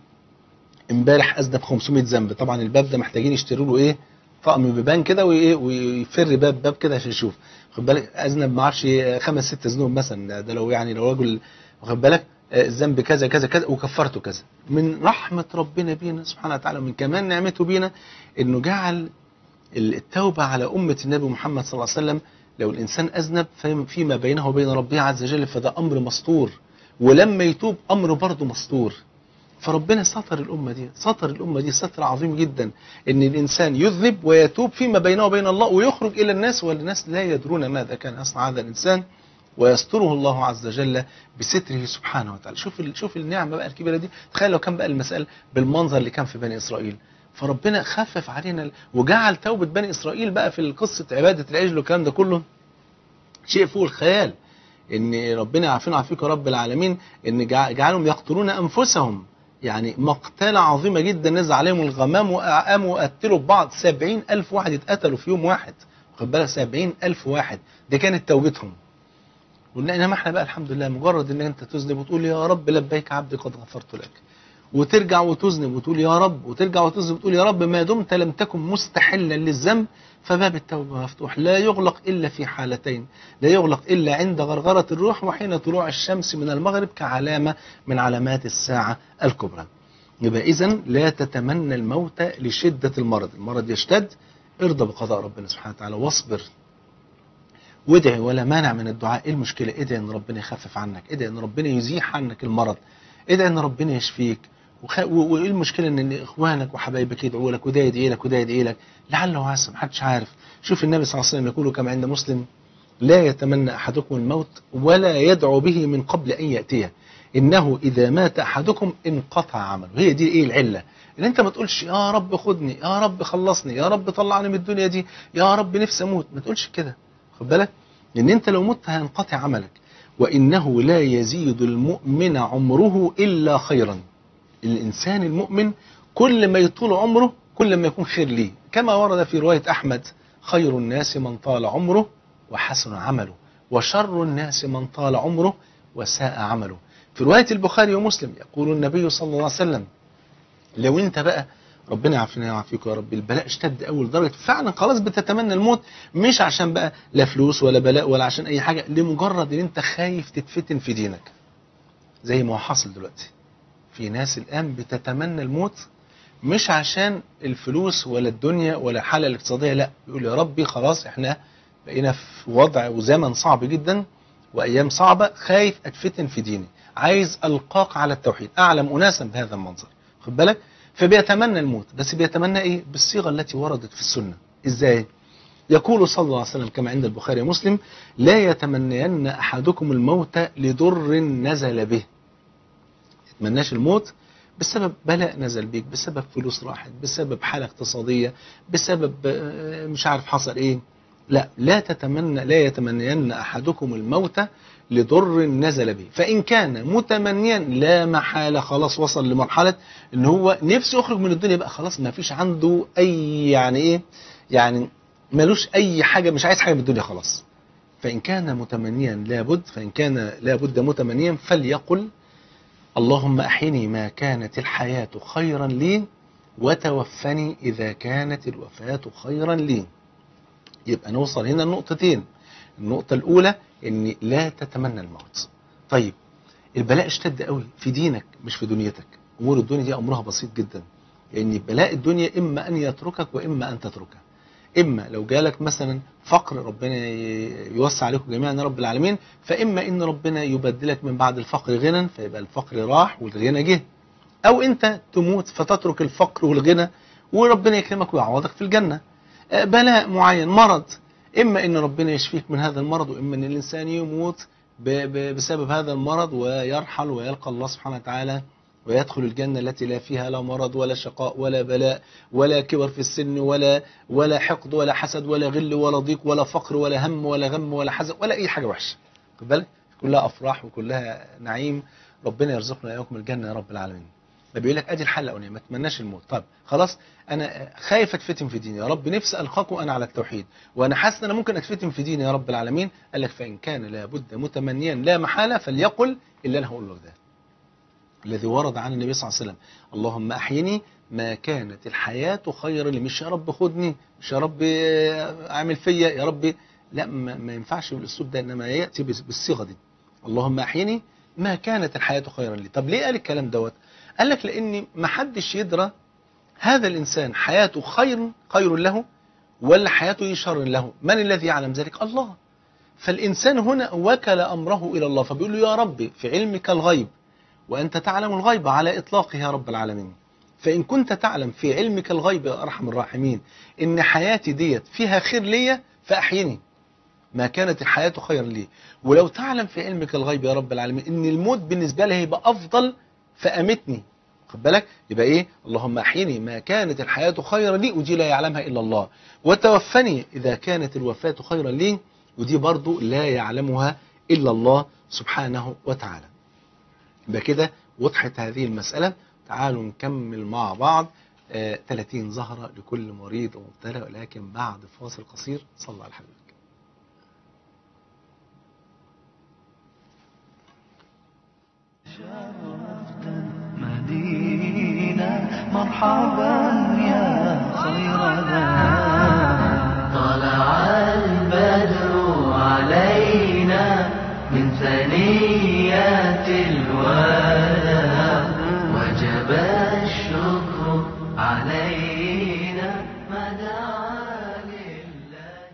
امبارح اذنب 500 ذنب طبعا الباب ده محتاجين يشتروا له ايه طقم بيبان كده وايه ويفر باب باب كده عشان يشوف خد بالك اذنب ما اعرفش خمس ست ذنوب مثلا ده لو يعني لو راجل واخد بالك آه، الذنب كذا كذا كذا وكفرته كذا من رحمه ربنا بينا سبحانه وتعالى ومن كمان نعمته بينا انه جعل التوبه على امه النبي محمد صلى الله عليه وسلم لو الانسان اذنب فيما- فيما بينه وبين ربه عز وجل فده امر مستور ولما يتوب امر برضه مستور فربنا ستر الأمة دي ستر الأمة دي ستر عظيم جدا إن الإنسان يذنب ويتوب فيما بينه وبين الله ويخرج إلى الناس والناس لا يدرون ماذا كان يصنع هذا الإنسان ويستره الله عز وجل بستره سبحانه وتعالى شوف ال- شوف النعمة بقى الكبيرة دي تخيل لو كان بقى المسألة بالمنظر اللي كان في بني إسرائيل فربنا خفف علينا ال- وجعل توبة بني إسرائيل بقى في قصة عبادة العجل والكلام ده كله شيء فوق الخيال ان ربنا يعافينا ويعافيك يا رب العالمين ان جع- جعلهم يقتلون انفسهم يعني مقتلة عظيمة جدا نزل عليهم الغمام وقاموا وقتلوا بعض سبعين ألف واحد اتقتلوا في يوم واحد خد بالك سبعين ألف واحد دي كانت توبتهم قلنا انما احنا بقى الحمد لله مجرد ان انت تذنب وتقول يا رب لبيك عبدي قد غفرت لك وترجع وتذنب وتقول يا رب وترجع وتذنب وتقول يا رب ما دمت لم تكن مستحلا للذنب فباب التوبة مفتوح لا يغلق إلا في حالتين لا يغلق إلا عند غرغرة الروح وحين طلوع الشمس من المغرب كعلامة من علامات الساعة الكبرى يبقى إذا لا تتمنى الموت لشدة المرض المرض يشتد ارضى بقضاء ربنا سبحانه وتعالى واصبر وادعي ولا مانع من الدعاء ايه المشكله ادعي ان ربنا يخفف عنك ادعي ان ربنا يزيح عنك المرض ادعي ان ربنا يشفيك وخ... و- وايه المشكله ان اخوانك وحبايبك يدعوا لك وده يدعي لك وده يدعي لك لعله وعسى محدش عارف شوف النبي صلى الله عليه وسلم يقول كما عند مسلم لا يتمنى احدكم الموت ولا يدعو به من قبل ان ياتيه انه اذا مات احدكم انقطع عمله هي دي ايه العله ان انت ما تقولش يا رب خدني يا رب خلصني يا رب طلعني من الدنيا دي يا رب نفسي اموت ما تقولش كده خد بالك لان انت لو مت هينقطع عملك وانه لا يزيد المؤمن عمره الا خيرا الانسان المؤمن كل ما يطول عمره كل ما يكون خير ليه كما ورد في روايه احمد خير الناس من طال عمره وحسن عمله وشر الناس من طال عمره وساء عمله في روايه البخاري ومسلم يقول النبي صلى الله عليه وسلم لو انت بقى ربنا يعافينا ويعافيك يا رب البلاء اشتد قوي لدرجه فعلا خلاص بتتمنى الموت مش عشان بقى لا فلوس ولا بلاء ولا عشان اي حاجه لمجرد ان انت خايف تتفتن في دينك زي ما هو حاصل دلوقتي في ناس الان بتتمنى الموت مش عشان الفلوس ولا الدنيا ولا الحاله الاقتصاديه لا يقول يا ربي خلاص احنا بقينا في وضع وزمن صعب جدا وايام صعبه خايف اتفتن في ديني عايز القاك على التوحيد اعلم اناسا بهذا المنظر خد بالك فبيتمنى الموت بس بيتمنى ايه بالصيغه التي وردت في السنه ازاي يقول صلى الله عليه وسلم كما عند البخاري ومسلم لا يتمنين احدكم الموت لضر نزل به يتمناش الموت بسبب بلاء نزل بيك بسبب فلوس راحت بسبب حالة اقتصادية بسبب آه، مش عارف حصل ايه لا لا تتمنى لا يتمنين احدكم الموت لضر نزل به فان كان متمنيا لا محاله خلاص وصل لمرحله ان هو نفسه يخرج من الدنيا بقى خلاص ما فيش عنده اي يعني ايه يعني ملوش اي حاجه مش عايز حاجه من الدنيا خلاص فان كان متمنيا لابد فان كان لابد متمنيا فليقل اللهم احيني ما كانت الحياه خيرا لي وتوفني اذا كانت الوفاه خيرا لي يبقى نوصل هنا لنقطتين النقطة الأولى إن لا تتمنى الموت طيب البلاء اشتد قوي في دينك مش في دنيتك أمور الدنيا دي أمرها بسيط جدا لأن بلاء الدنيا إما أن يتركك وإما أن تتركه إما لو جالك مثلا فقر ربنا ي- يوسع عليكم جميعا يا رب العالمين فإما إن ربنا يبدلك من بعد الفقر غنى فيبقى الفقر راح والغنى جه أو أنت تموت فتترك الفقر والغنى وربنا يكرمك ويعوضك في الجنة آه، بلاء معين مرض إما إن ربنا يشفيك من هذا المرض وإما إن الإنسان يموت ب- ب- بسبب هذا المرض ويرحل ويلقى الله سبحانه وتعالى ويدخل الجنة التي لا فيها لا مرض ولا شقاء ولا بلاء ولا كبر في السن ولا ولا حقد ولا حسد ولا غل ولا ضيق ولا فقر ولا هم ولا غم ولا حزن ولا أي حاجة وحشة خد بالك كلها أفراح وكلها نعيم ربنا يرزقنا إياكم الجنة يا رب العالمين ده بيقول لك ادي الحل الاولاني ما تمناش الموت طب خلاص انا خايف اتفتن في ديني يا رب نفسي القاكم انا على التوحيد وانا حاسس ان انا ممكن اتفتن في ديني يا رب العالمين قال لك فان كان لابد متمنيا لا محاله فليقل اللي انا هقول لك ده الذي ورد عن النبي صلى الله عليه وسلم اللهم احيني ما كانت الحياه خيرا لي مش يا رب خدني مش يا رب اعمل فيا يا رب لا ما, ما ينفعش بالاسلوب ده انما ياتي بس- بالصيغه دي اللهم احيني ما كانت الحياه خيرا لي طب ليه قال الكلام دوت قال لك لان ما حدش يدرى هذا الانسان حياته خير خير له ولا حياته شر له من الذي يعلم ذلك الله فالانسان هنا وكل امره الى الله فبيقول له يا ربي في علمك الغيب وانت تعلم الغيب على اطلاقه يا رب العالمين فان كنت تعلم في علمك الغيب يا ارحم الراحمين ان حياتي ديت فيها خير ليا فاحيني ما كانت الحياة خيرا لي ولو تعلم في علمك الغيب يا رب العالمين ان الموت بالنسبة لي هيبقى افضل فامتني خد بالك يبقى ايه اللهم احيني ما كانت الحياة خيرا لي ودي لا يعلمها الا الله وتوفني اذا كانت الوفاة خيرا لي ودي برضو لا يعلمها الا الله سبحانه وتعالى يبقى كده وضحت هذه المسألة تعالوا نكمل مع بعض آه 30 زهرة لكل مريض ومبتلى ولكن بعد فاصل قصير صلى على حبيبك شرفت المدينة مرحبا يا خير ذا طلع البدر علينا من ثنيات الوداع وجب الشكر علينا ما دعا لله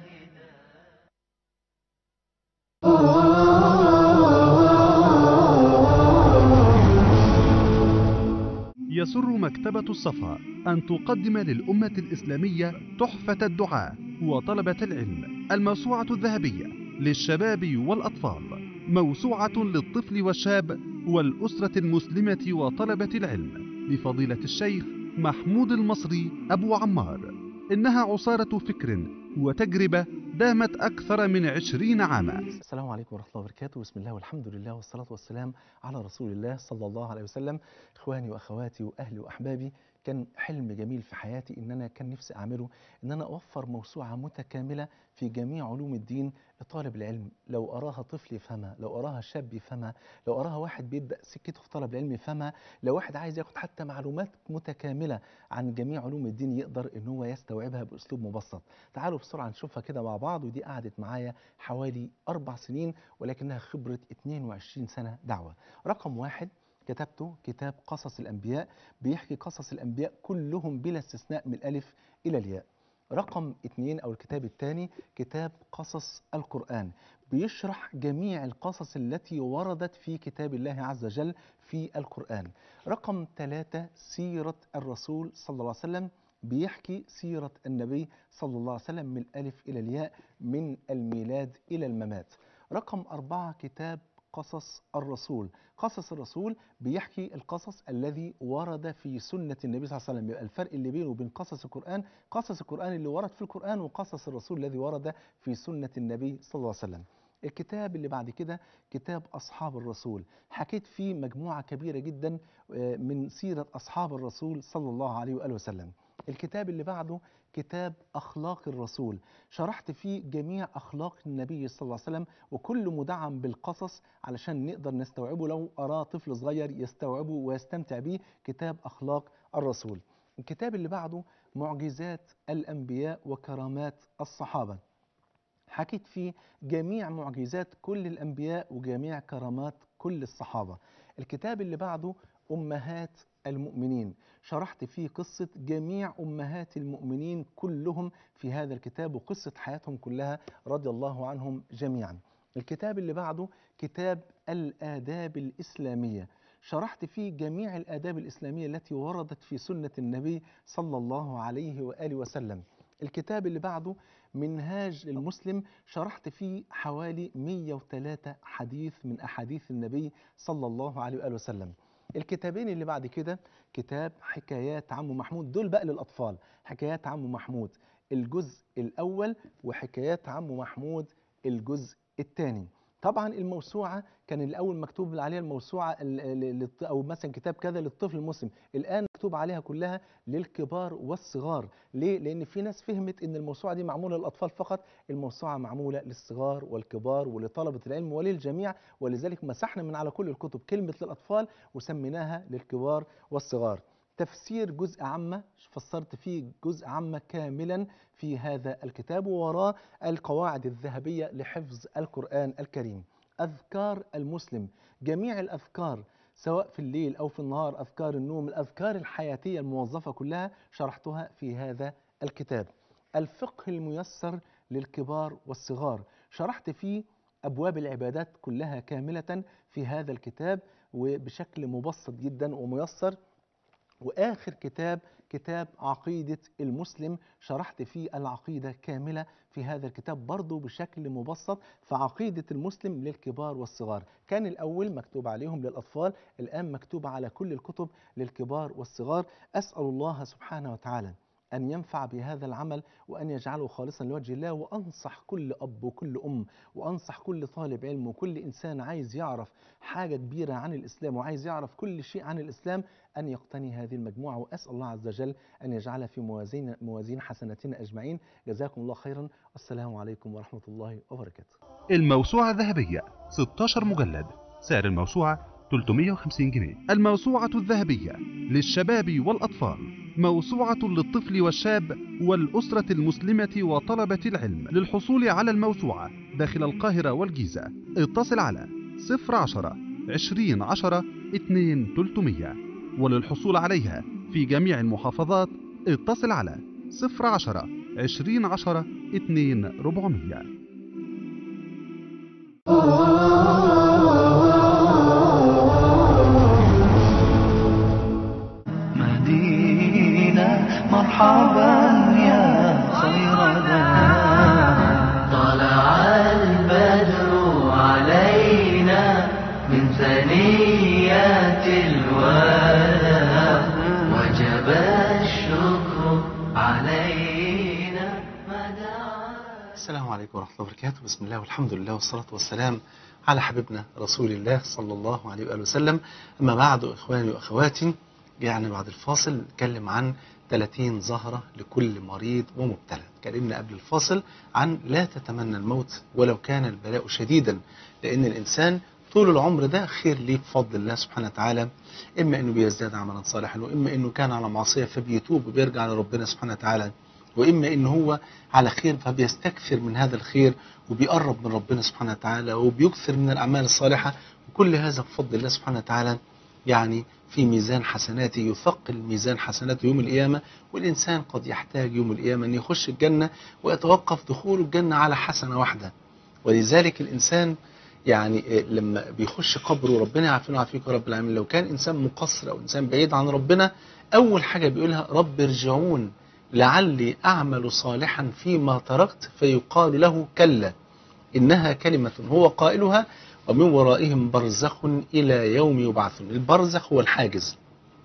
يسر مكتبة الصفا أن تقدم للأمة الإسلامية تحفة الدعاء وطلبة العلم الموسوعة الذهبية للشباب والأطفال موسوعة للطفل والشاب والأسرة المسلمة وطلبة العلم لفضيلة الشيخ محمود المصري أبو عمار إنها عصارة فكر وتجربة دامت أكثر من عشرين عاما السلام عليكم ورحمة الله وبركاته بسم الله والحمد لله والصلاة والسلام على رسول الله صلى الله عليه وسلم إخواني وأخواتي وأهلي وأحبابي كان حلم جميل في حياتي إن أنا كان نفسي أعمله إن أنا أوفر موسوعة متكاملة في جميع علوم الدين لطالب العلم لو أراها طفل يفهمها لو أراها شاب يفهمها لو أراها واحد بيبدأ سكته في طلب العلم يفهمها لو واحد عايز ياخد حتى معلومات متكاملة عن جميع علوم الدين يقدر إن هو يستوعبها بأسلوب مبسط تعالوا بسرعة نشوفها كده مع بعض ودي قعدت معايا حوالي أربع سنين ولكنها خبرة 22 سنة دعوة رقم واحد كتبته كتاب قصص الأنبياء بيحكي قصص الأنبياء كلهم بلا استثناء من الألف إلى الياء رقم اثنين أو الكتاب الثاني كتاب قصص القرآن بيشرح جميع القصص التي وردت في كتاب الله عز وجل في القرآن رقم ثلاثة سيرة الرسول صلى الله عليه وسلم بيحكي سيرة النبي صلى الله عليه وسلم من الألف إلى الياء من الميلاد إلى الممات رقم أربعة كتاب قصص الرسول قصص الرسول بيحكي القصص الذي ورد في سنة النبي صلى الله عليه وسلم يبقى الفرق اللي بينه وبين قصص القرآن قصص القرآن اللي ورد في القرآن وقصص الرسول الذي ورد في سنة النبي صلى الله عليه وسلم الكتاب اللي بعد كده كتاب أصحاب الرسول حكيت فيه مجموعة كبيرة جدا آه، من سيرة أصحاب الرسول صلى الله عليه وآله وسلم الكتاب اللي بعده كتاب أخلاق الرسول شرحت فيه جميع أخلاق النبي صلى الله عليه وسلم وكل مدعم بالقصص علشان نقدر نستوعبه لو أراه طفل صغير يستوعبه ويستمتع به كتاب أخلاق الرسول الكتاب اللي بعده معجزات الأنبياء وكرامات الصحابة حكيت فيه جميع معجزات كل الأنبياء وجميع كرامات كل الصحابة الكتاب اللي بعده أمهات المؤمنين شرحت فيه قصة جميع أمهات المؤمنين كلهم في هذا الكتاب وقصة حياتهم كلها رضي الله عنهم جميعا الكتاب اللي بعده كتاب الآداب الإسلامية شرحت فيه جميع الآداب الإسلامية التي وردت في سنة النبي صلى الله عليه وآله وسلم الكتاب اللي بعده منهاج للمسلم شرحت فيه حوالي 103 حديث من أحاديث النبي صلى الله عليه وآله وسلم الكتابين اللي بعد كده كتاب حكايات عم محمود دول بقى للأطفال حكايات عم محمود الجزء الأول وحكايات عم محمود الجزء الثاني طبعا الموسوعة كان الأول مكتوب عليها الموسوعة ال- ال- للط- أو مثلا كتاب كذا للطفل المسلم الآن مكتوب عليها كلها للكبار والصغار ليه؟ لأن في ناس فهمت إن الموسوعة دي معمولة للأطفال فقط الموسوعة معمولة للصغار والكبار ولطلبة العلم وللجميع ولذلك مسحنا من على كل الكتب كلمة للأطفال وسميناها للكبار والصغار تفسير جزء عامة فسرت فيه جزء عامة كاملا في هذا الكتاب ووراه القواعد الذهبية لحفظ القرآن الكريم أذكار المسلم جميع الأذكار سواء في الليل أو في النهار أذكار النوم الأذكار الحياتية الموظفة كلها شرحتها في هذا الكتاب الفقه الميسر للكبار والصغار شرحت فيه أبواب العبادات كلها كاملة في هذا الكتاب وبشكل مبسط جدا وميسر واخر كتاب كتاب عقيده المسلم شرحت فيه العقيده كامله في هذا الكتاب برضه بشكل مبسط فعقيده المسلم للكبار والصغار كان الاول مكتوب عليهم للاطفال الان مكتوب على كل الكتب للكبار والصغار اسال الله سبحانه وتعالى أن ينفع بهذا العمل وأن يجعله خالصا لوجه الله وأنصح كل أب وكل أم وأنصح كل طالب علم وكل إنسان عايز يعرف حاجة كبيرة عن الإسلام وعايز يعرف كل شيء عن الإسلام أن يقتني هذه المجموعة وأسأل الله عز وجل أن يجعلها في موازين موازين حسناتنا أجمعين جزاكم الله خيرا والسلام عليكم ورحمة الله وبركاته الموسوعة الذهبية 16 مجلد سعر الموسوعة 350 جنيه الموسوعة الذهبية للشباب والأطفال موسوعة للطفل والشاب والأسرة المسلمة وطلبة العلم للحصول على الموسوعة داخل القاهرة والجيزة اتصل على 010 20 10 2 300 وللحصول عليها في جميع المحافظات اتصل على 010 20 10 2 400 مدينة مرحبا يا خير دار طلع البدر علينا من ثنيات الوداع وجب الشكر علينا مدى السلام عليكم ورحمة الله وبركاته بسم الله والحمد لله والصلاة والسلام على حبيبنا رسول الله صلى الله عليه وآله وسلم أما بعد إخواني وأخواتي يعني بعد الفاصل نتكلم عن 30 زهرة لكل مريض ومبتلى اتكلمنا قبل الفاصل عن لا تتمنى الموت ولو كان البلاء شديدا لأن الإنسان طول العمر ده خير ليه بفضل الله سبحانه وتعالى إما أنه بيزداد عملا صالحا وإما أنه كان على معصية فبيتوب وبيرجع لربنا سبحانه وتعالى واما ان هو على خير فبيستكثر من هذا الخير وبيقرب من ربنا سبحانه وتعالى وبيكثر من الاعمال الصالحه وكل هذا بفضل الله سبحانه وتعالى يعني في ميزان حسناته يثقل ميزان حسناته يوم القيامه والانسان قد يحتاج يوم القيامه ان يخش الجنه ويتوقف دخوله الجنه على حسنه واحده ولذلك الانسان يعني إيه لما بيخش قبره ربنا يعافينا ويعافيكم يا رب العالمين لو كان انسان مقصر او انسان بعيد عن ربنا اول حاجه بيقولها رب ارجعون لعلي أعمل صالحا فيما تركت فيقال له كلا إنها كلمة هو قائلها ومن ورائهم برزخ إلى يوم يبعثون البرزخ هو الحاجز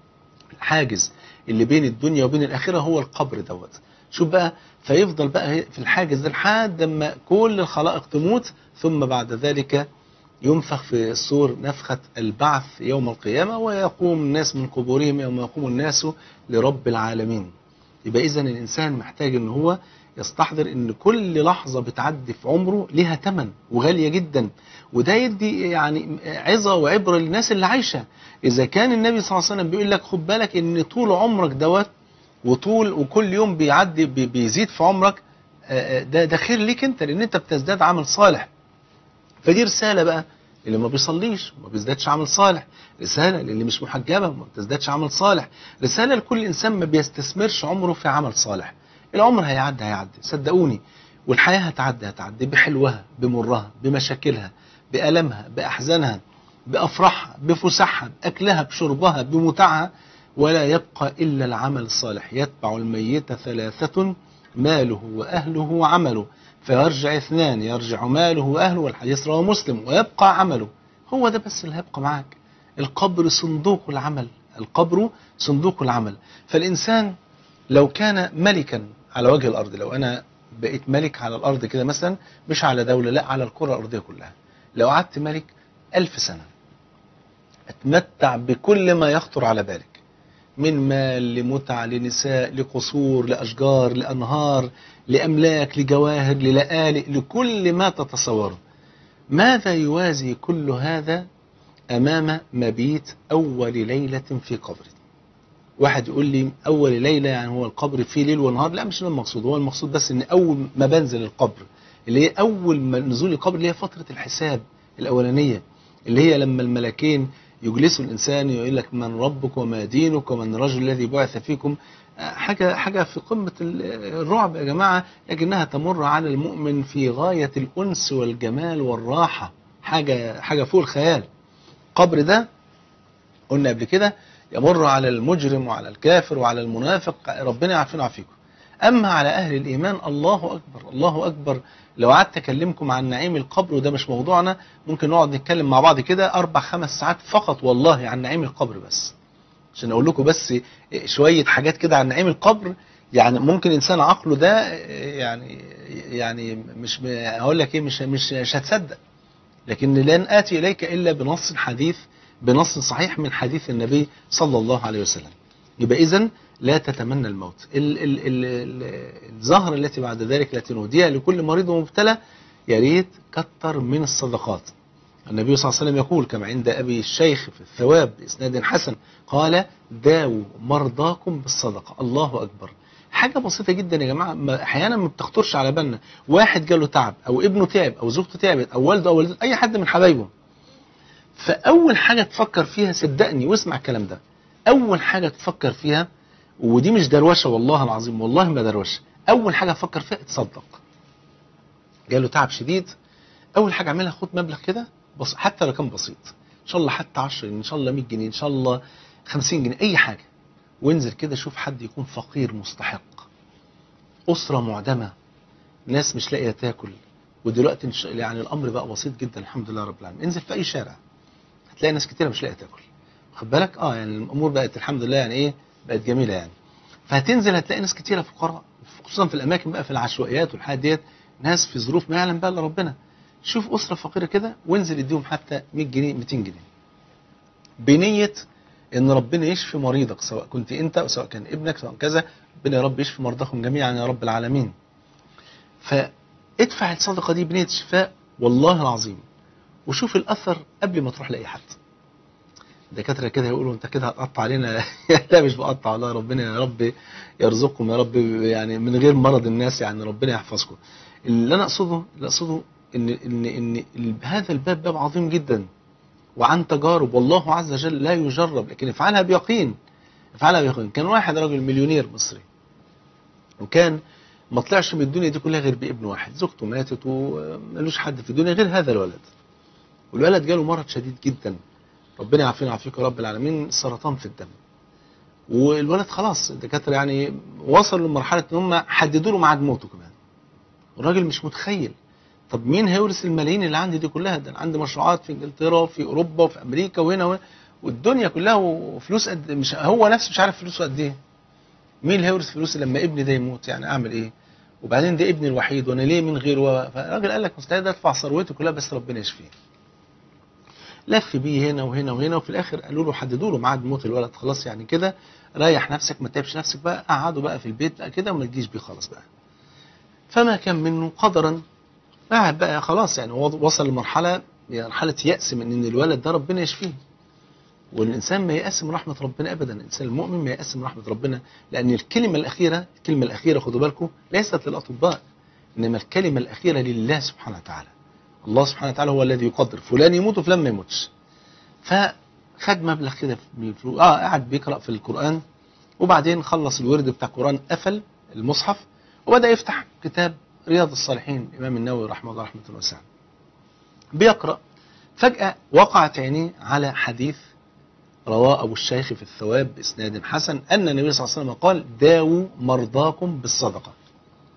الحاجز اللي بين الدنيا وبين الآخرة هو القبر دوت شوف بقى فيفضل بقى في الحاجز ده لحد ما كل الخلائق تموت ثم بعد ذلك ينفخ في الصور نفخة البعث يوم القيامة ويقوم الناس من قبورهم يوم يقوم الناس لرب العالمين يبقى اذا الانسان محتاج ان هو يستحضر ان كل لحظه بتعدي في عمره ليها ثمن وغاليه جدا وده يدي يعني عظه وعبره للناس اللي عايشه اذا كان النبي صلى الله عليه وسلم بيقول لك خد بالك ان طول عمرك دوت وطول وكل يوم بيعدي بي- بيزيد في عمرك آه، آه، ده ده خير ليك انت لان انت بتزداد عمل صالح فدي رساله بقى اللي ما بيصليش ما بيزدادش عمل صالح رسالة للي مش محجبة ما بتزدادش عمل صالح رسالة لكل إنسان ما بيستثمرش عمره في عمل صالح العمر هيعدي هيعدي صدقوني والحياة هتعدي هتعدي بحلوها بمرها بمشاكلها بألمها بأحزانها بأفراحها بفسحها بأكلها بشربها بمتعها ولا يبقى إلا العمل الصالح يتبع الميت ثلاثة ماله وأهله وعمله فيرجع اثنان يرجع ماله وأهله والحديث رواه مسلم ويبقى عمله هو ده بس اللي هيبقى معاك القبر صندوق العمل القبر صندوق العمل فالإنسان لو كان ملكا على وجه الأرض لو أنا بقيت ملك على الأرض كده مثلا مش على دولة لا على الكرة الأرضية كلها لو قعدت ملك ألف سنة اتمتع بكل ما يخطر على بالك من مال لمتعة لنساء لقصور لأشجار لأنهار لأملاك لجواهر للآلئ لكل ما تتصوره ماذا يوازي كل هذا أمام مبيت أول ليلة في قبره واحد يقول لي أول ليلة يعني هو القبر فيه ليل ونهار لا مش ده المقصود هو المقصود بس إن أول ما بنزل القبر اللي هي أول ما نزول القبر اللي هي فترة الحساب الأولانية اللي هي لما الملكين يجلسوا الإنسان يقول لك من ربك وما دينك ومن الرجل الذي بعث فيكم حاجة حاجة في قمة الرعب يا جماعة لكنها تمر على المؤمن في غاية الأنس والجمال والراحة حاجة حاجة فوق الخيال القبر ده قلنا قبل كده يمر على المجرم وعلى الكافر وعلى المنافق ربنا يعافينا ويعافيكم أما على أهل الإيمان الله أكبر الله أكبر لو قعدت أكلمكم عن نعيم القبر وده مش موضوعنا ممكن نقعد نتكلم مع بعض كده أربع خمس ساعات فقط والله عن نعيم القبر بس عشان أقول لكم بس شوية حاجات كده عن نعيم القبر يعني ممكن إنسان عقله ده يعني يعني مش هقول لك إيه مش مش مش هتصدق لكن لن آتي إليك إلا بنص حديث بنص صحيح من حديث النبي صلى الله عليه وسلم يبقى إذن لا تتمنى الموت ال ال ال ال الزهرة التي بعد ذلك التي نهديها لكل مريض ومبتلى يا ريت كتر من الصدقات النبي صلى الله عليه وسلم يقول كما عند أبي الشيخ في الثواب بإسناد حسن قال داووا مرضاكم بالصدقة الله أكبر حاجة بسيطة جدا يا جماعة أحيانا ما بتخطرش على بالنا واحد جاله تعب أو ابنه تعب أو زوجته تعبت أو والده أو والدته أي حد من حبايبه فأول حاجة تفكر فيها صدقني واسمع الكلام ده أول حاجة تفكر فيها ودي مش دروشة والله العظيم والله ما دروشة أول حاجة تفكر فيها تصدق جاله تعب شديد أول حاجة اعملها خد مبلغ كده بس حتى لو كان بسيط إن شاء الله حتى 10 إن شاء الله 100 جنيه إن شاء الله 50 جنيه أي حاجة وانزل كده شوف حد يكون فقير مستحق أسرة معدمة ناس مش لاقية تاكل ودلوقتي يعني الأمر بقى بسيط جدا الحمد لله رب العالمين انزل في أي شارع هتلاقي ناس كتيرة مش لاقية تاكل خد بالك اه يعني الأمور بقت الحمد لله يعني إيه بقت جميلة يعني فهتنزل هتلاقي ناس كتيرة فقراء خصوصا في الأماكن بقى في العشوائيات والحاجات ديت ناس في ظروف ما يعلم بقى الا ربنا شوف أسرة فقيرة كده وانزل اديهم حتى 100 جنيه 200 جنيه بنية ان ربنا يشفي مريضك سواء كنت انت او سواء كان ابنك سواء كذا ربنا يا رب يشفي مرضاكم جميعا يا رب العالمين فادفع الصدقة دي بنية الشفاء والله العظيم وشوف الأثر قبل ما تروح لأي حد دكاترة كده يقولوا انت كده هتقطع علينا لا مش بقطع والله ربنا يا رب يرزقكم يا رب يعني من غير مرض الناس يعني ربنا يحفظكم اللي انا اقصده اللي اقصده ان ان ان هذا الباب باب عظيم جدا وعن تجارب والله عز وجل لا يجرب لكن افعلها بيقين افعلها بيقين كان واحد راجل مليونير مصري وكان ما طلعش من الدنيا دي كلها غير بابن واحد زوجته ماتت ومالوش حد في الدنيا غير هذا الولد والولد جاله مرض شديد جدا ربنا يعافينا ويعافيك يا رب العالمين سرطان في الدم والولد خلاص الدكاتره يعني وصلوا لمرحله ان هم حددوا له ميعاد موته كمان الراجل مش متخيل طب مين هيورث الملايين اللي عندي دي كلها ده انا عندي مشروعات في انجلترا وفي اوروبا وفي امريكا وهنا وهنا والدنيا كلها وفلوس قد مش هو نفسه مش عارف فلوسه قد ايه مين اللي هيورث فلوسي لما ابني ده يموت يعني اعمل ايه وبعدين ده ابني الوحيد وانا ليه من غيره فالراجل قال لك مستعد ادفع ثروتي كلها بس ربنا يشفيه لف بيه هنا وهنا وهنا وفي الاخر قالوا له حددوا له ميعاد موت الولد خلاص يعني كده ريح نفسك ما تتعبش نفسك بقى قعدوا بقى في البيت بقى كده وما تجيش بيه خلاص بقى فما كان منه قدرا قاعد بقى خلاص يعني وصل لمرحله مرحله يأس من ان الولد ده ربنا يشفيه والانسان ما يأس من رحمه ربنا ابدا الانسان المؤمن ما يأس من رحمه ربنا لان الكلمه الاخيره الكلمه الاخيره خدوا بالكم ليست للاطباء انما الكلمه الاخيره لله سبحانه وتعالى الله سبحانه وتعالى هو الذي يقدر فلان يموت وفلان ما يموتش فخد مبلغ كده من الفلوس اه قعد بيقرا في القران وبعدين خلص الورد بتاع القران قفل المصحف وبدا يفتح كتاب رياض الصالحين الامام النووي رحمه الله رحمه واسعه بيقرا فجاه وقعت عينيه على حديث رواه ابو الشيخ في الثواب باسناد حسن ان النبي صلى الله عليه وسلم قال داووا مرضاكم بالصدقه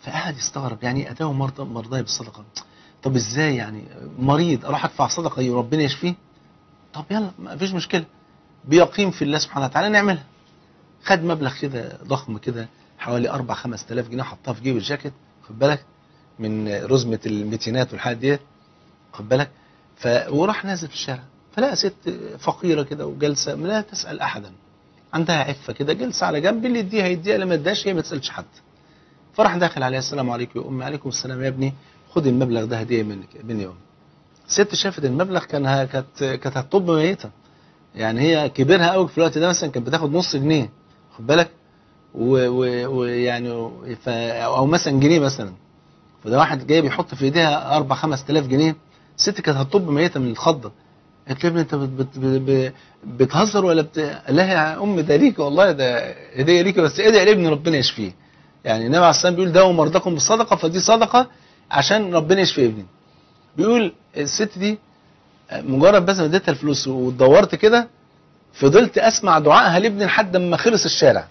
فقعد يستغرب يعني اتاه مرضى مرضاي بالصدقه طب ازاي يعني مريض اروح ادفع صدقه وربنا يشفيه طب يلا ما فيش مشكله بيقيم في الله سبحانه وتعالى نعملها خد مبلغ كده ضخم كده حوالي 4 5000 جنيه حطها في جيب الجاكيت خد بالك من رزمه الميتينات والحاجات ديت خد بالك ف وراح نازل في الشارع فلقى ست فقيره كده وجالسه لا تسال احدا عندها عفه كده جالسه على جنب اللي يديها يديها اللي ما اداش هي ما تسالش حد فراح داخل عليها السلام عليكم يا امي عليكم السلام يا ابني خد المبلغ ده هديه منك مني يا امي الست شافت المبلغ كان ها- كانت كانت هتطب ميته يعني هي كبرها قوي في الوقت ده مثلا كانت بتاخد نص جنيه خد بالك و- و- ويعني ف او مثلا جنيه مثلا فده واحد جاي بيحط في ايديها 4 5000 جنيه الست كانت هتطب ميته من الخضه قالت له يا ابني انت بت بت بت بتهزر ولا بت... لا يا ام ده ليك والله ده هديه ليك بس ادعي لابني ربنا يشفيه يعني النبي عليه الصلاه والسلام بيقول داووا مرضاكم بالصدقه فدي صدقه عشان ربنا يشفي ابني بيقول الست دي مجرد بس ما اديتها الفلوس ودورت كده فضلت اسمع دعائها لابني لحد ما خلص الشارع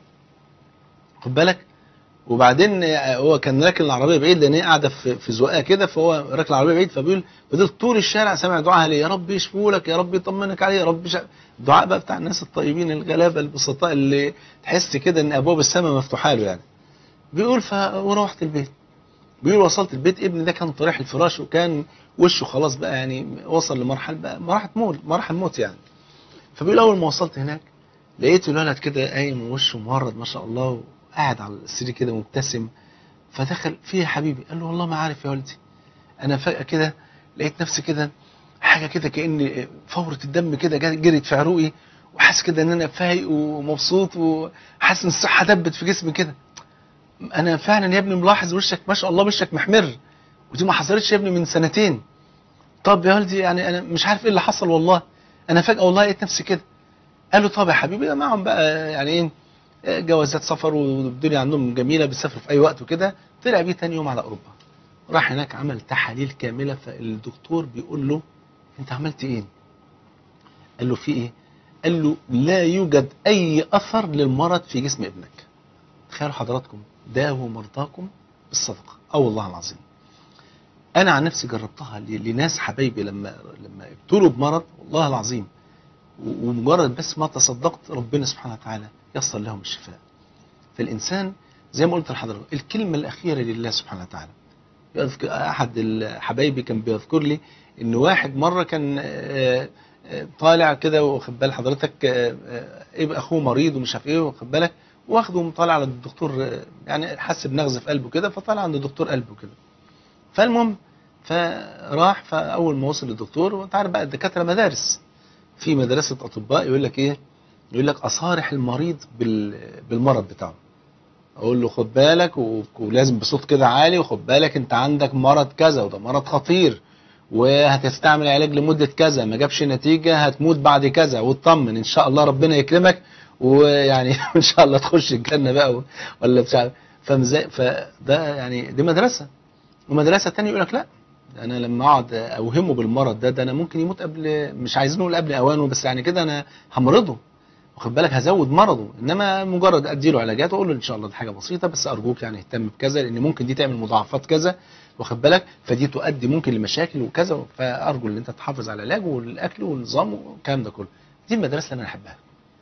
خد بالك وبعدين هو كان راكن العربيه بعيد لان هي قاعده في في زقها كده فهو راكن العربيه بعيد فبيقول فضلت طول الشارع سامع دعائها ليه يا رب يشفوا لك يا رب يطمنك عليه يا رب يش... الدعاء بقى بتاع الناس الطيبين الغلابه البسطاء اللي تحس كده ان ابواب السماء مفتوحه له يعني بيقول ف وروحت البيت بيقول وصلت البيت ابني ده كان طريح الفراش وكان وشه خلاص بقى يعني وصل لمرحله بقى مرحله موت مرحله موت يعني فبيقول اول ما وصلت هناك لقيت الولد كده قايم ووشه مورد ما شاء الله وقاعد على السرير كده مبتسم فدخل فيه يا حبيبي قال له والله ما عارف يا والدي انا فجاه كده لقيت نفسي كده حاجه كده كان فوره الدم كده جا- جرت في عروقي وحاسس كده ان انا فايق ومبسوط وحاسس ان الصحه دبت في جسمي كده انا فعلا يا ابني ملاحظ وشك ما شاء الله وشك محمر ودي ما حصلتش يا ابني من سنتين طب يا والدي يعني انا مش عارف ايه اللي حصل والله انا فجاه والله لقيت نفسي كده قال له طب يا حبيبي معهم بقى يعني ايه جوازات سفر والدنيا عندهم جميله بيسافروا في اي وقت وكده طلع بيه تاني يوم على اوروبا راح هناك عمل تحاليل كامله فالدكتور بيقول له انت عملت ايه؟ قال له في ايه؟ قال له لا يوجد اي اثر للمرض في جسم ابنك تخيلوا حضراتكم داووا مرضاكم بالصدقه اه والله العظيم انا عن نفسي جربتها ل- لناس حبايبي لما لما ابتلوا بمرض والله العظيم و- ومجرد بس ما تصدقت ربنا سبحانه وتعالى يسر لهم الشفاء فالانسان زي ما قلت لحضرتك الكلمه الاخيره لله سبحانه وتعالى يذكر احد ال- حبايبي كان بيذكر لي ان واحد مره كان آه، آه، طالع كده واخد بال حضرتك آه، آه، يبقى اخوه مريض ومش عارف ايه واخد بالك واخده وطالع على الدكتور آه، يعني حس بنغزه في قلبه كده فطلع عند دكتور قلبه كده فالمهم فراح فاول ما وصل للدكتور وانت عارف بقى الدكاتره مدارس في مدرسه اطباء يقول لك ايه يقول لك اصارح المريض بال- بالمرض بتاعه اقول له خد بالك و- ولازم بصوت كده عالي وخد بالك انت عندك مرض كذا وده مرض خطير وهتستعمل علاج لمده كذا ما جابش نتيجه هتموت بعد كذا واطمن ان شاء الله ربنا يكرمك ويعني ان شاء الله تخش الجنه بقى و- ولا مش عارف فاهم ازاي فده يعني دي مدرسه ومدرسه تانية يقول لك لا انا لما اقعد اوهمه بالمرض ده ده انا ممكن يموت قبل مش عايزين نقول قبل اوانه بس يعني كده انا همرضه واخد بالك هزود مرضه انما مجرد اديله علاجات واقول له ان شاء الله دي حاجه بسيطه بس ارجوك يعني اهتم بكذا لان ممكن دي تعمل مضاعفات كذا واخد بالك فدي تؤدي ممكن لمشاكل وكذا فارجو ان انت تحافظ على العلاج والاكل والنظام والكلام ده كله دي المدرسه اللي انا احبها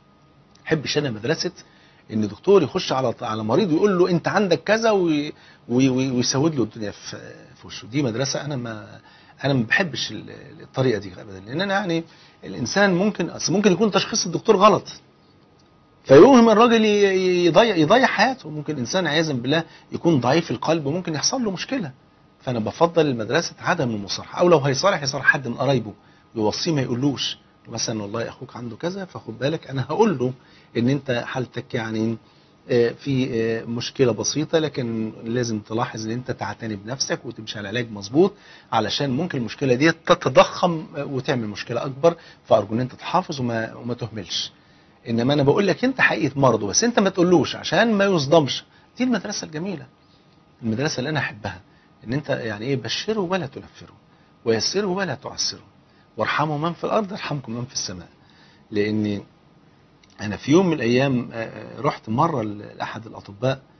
احبش انا مدرسه ان دكتور يخش على على مريض ويقول له انت عندك كذا وي- وي- وي- ويسود له الدنيا في في وشه دي مدرسه انا ما انا ما بحبش ال- الطريقه دي ابدا لان انا يعني الانسان ممكن اصل ممكن يكون تشخيص الدكتور غلط فيوهم الراجل ي- يضيع يضيع حياته ممكن انسان عياذا بالله يكون ضعيف القلب وممكن يحصل له مشكله فانا بفضل المدرسه عدم المصارحه او لو هيصارح يصارح حد من قرايبه يوصيه ما يقولوش مثلا والله اخوك عنده كذا فخد بالك انا هقول له ان انت حالتك يعني آه، في آه، مشكله بسيطه لكن لازم تلاحظ ان انت تعتني بنفسك وتمشي على علاج مظبوط علشان ممكن المشكله دي تتضخم آه، وتعمل مشكله اكبر فارجو ان انت تحافظ وما وما تهملش انما انا بقول لك انت حقيقه مرضه بس انت ما تقولوش عشان ما يصدمش دي المدرسه الجميله المدرسه اللي انا احبها ان انت يعني ايه بشره ولا تنفره ويسره ولا تعسره وارحموا من في الارض يرحمكم من في السماء لان انا في يوم من الايام آه، آه، رحت مره لاحد الاطباء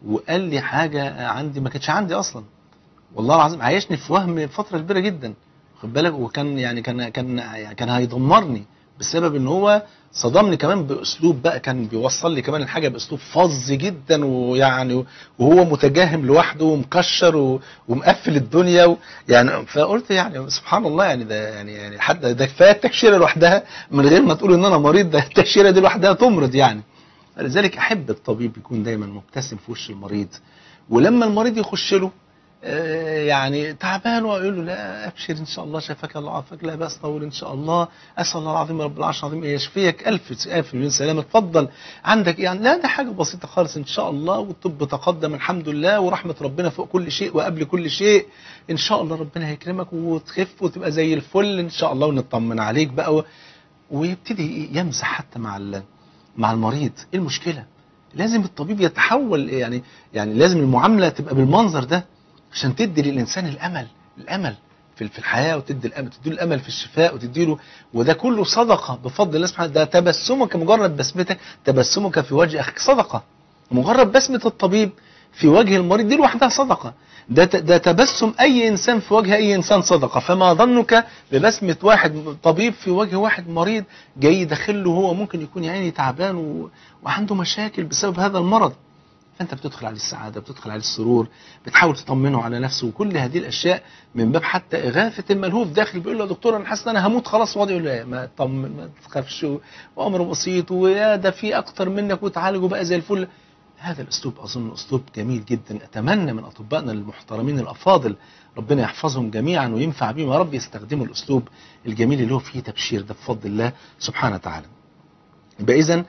وقال لي حاجه عندي ما كانتش عندي اصلا والله العظيم عايشني في وهم فتره كبيره جدا خد بالك وكان يعني كان كان يعني كان هيدمرني بسبب ان هو صدمني كمان باسلوب بقى كان بيوصل لي كمان الحاجه باسلوب فظ جدا ويعني وهو متجاهم لوحده ومكشر و- ومقفل الدنيا و يعني فقلت يعني سبحان الله يعني ده يعني يعني حتى ده كفايه التكشيره لوحدها من غير ما تقول ان انا مريض ده التكشيره دي لوحدها تمرض يعني لذلك احب الطبيب يكون دايما مبتسم في وش المريض ولما المريض يخش له آه، يعني تعبان واقول له لا ابشر ان شاء الله شفاك الله عافاك لا باس طول ان شاء الله اسال الله العظيم رب العرش العظيم ان يشفيك الف الف مليون سلامه اتفضل عندك يعني لا ده حاجه بسيطه خالص ان شاء الله والطب تقدم الحمد لله ورحمه ربنا فوق كل شيء وقبل كل شيء ان شاء الله ربنا هيكرمك وتخف وتبقى زي الفل ان شاء الله ونطمن عليك بقى و- ويبتدي يمزح حتى مع ال- مع المريض ايه المشكله لازم الطبيب يتحول يعني يعني لازم المعامله تبقى بالمنظر ده عشان تدي للانسان الامل الامل في في الحياه وتدي الامل تدي له الامل في الشفاء وتدي له وده كله صدقه بفضل الله سبحانه ده تبسمك مجرد بسمتك تبسمك في وجه اخيك صدقه مجرد بسمه الطبيب في وجه المريض دي لوحدها صدقه ده ت- ده تبسم اي انسان في وجه اي انسان صدقه فما ظنك ببسمه واحد طبيب في وجه واحد مريض جاي يدخل له هو ممكن يكون يعني تعبان و... وعنده مشاكل بسبب هذا المرض فانت بتدخل عليه السعاده بتدخل عليه السرور بتحاول تطمنه على نفسه وكل هذه الاشياء من باب حتى اغاثه الملهوف داخل بيقول له يا دكتور انا حاسس ان انا هموت خلاص وقعد يقول له لا، ما تطمن ما تخافش وامر بسيط ويا ده في اكتر منك وتعالجوا بقى زي الفل هذا الاسلوب اظن اسلوب جميل جدا اتمنى من اطبائنا المحترمين الافاضل ربنا يحفظهم جميعا وينفع بهم يا رب يستخدموا الاسلوب الجميل اللي هو فيه تبشير ده بفضل الله سبحانه وتعالى يبقى اذا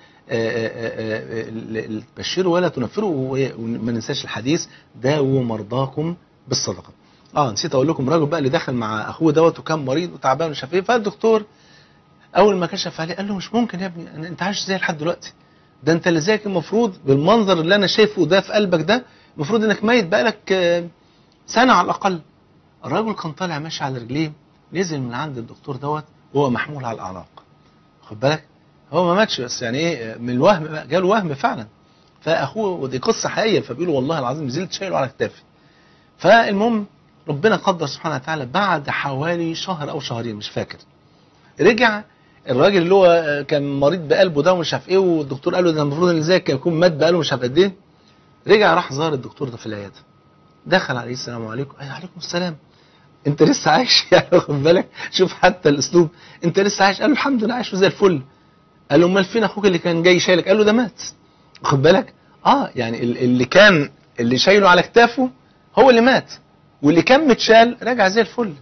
بشروا ولا تنفروا وما ننساش الحديث داووا مرضاكم بالصدقه اه نسيت اقول لكم راجل بقى اللي دخل مع اخوه دوت وكان مريض وتعبان ومش عارف ايه فالدكتور اول ما كشف عليه قال له مش ممكن يا ابني أنا- انت عايش ازاي لحد دلوقتي ده انت اللي زيك المفروض بالمنظر اللي انا شايفه ده في قلبك ده المفروض انك ميت بقالك آه، سنه على الاقل الراجل كان طالع ماشي على رجليه نزل من عند الدكتور دوت وهو محمول على الاعناق خد بالك هو ما ماتش بس يعني ايه من الوهم بقى جاله وهم فعلا فاخوه ودي قصه حقيقيه فبيقول والله العظيم نزلت شايله على كتافي فالمهم ربنا قدر سبحانه وتعالى بعد حوالي شهر او شهرين مش فاكر رجع الراجل اللي هو كان مريض بقلبه ده ومش عارف ايه والدكتور قال له ده المفروض ان ازيك يكون مات بقاله مش عارف قد ايه رجع راح زار الدكتور ده في العياده دخل عليه السلام عليكم اي عليكم السلام انت لسه عايش يعني خد بالك شوف حتى الاسلوب انت لسه عايش قال له الحمد لله عايش زي الفل قال له امال فين اخوك اللي كان جاي شايلك قال له ده مات خد بالك اه يعني ال- اللي كان اللي شايله على كتافه هو اللي مات واللي كان متشال رجع زي الفل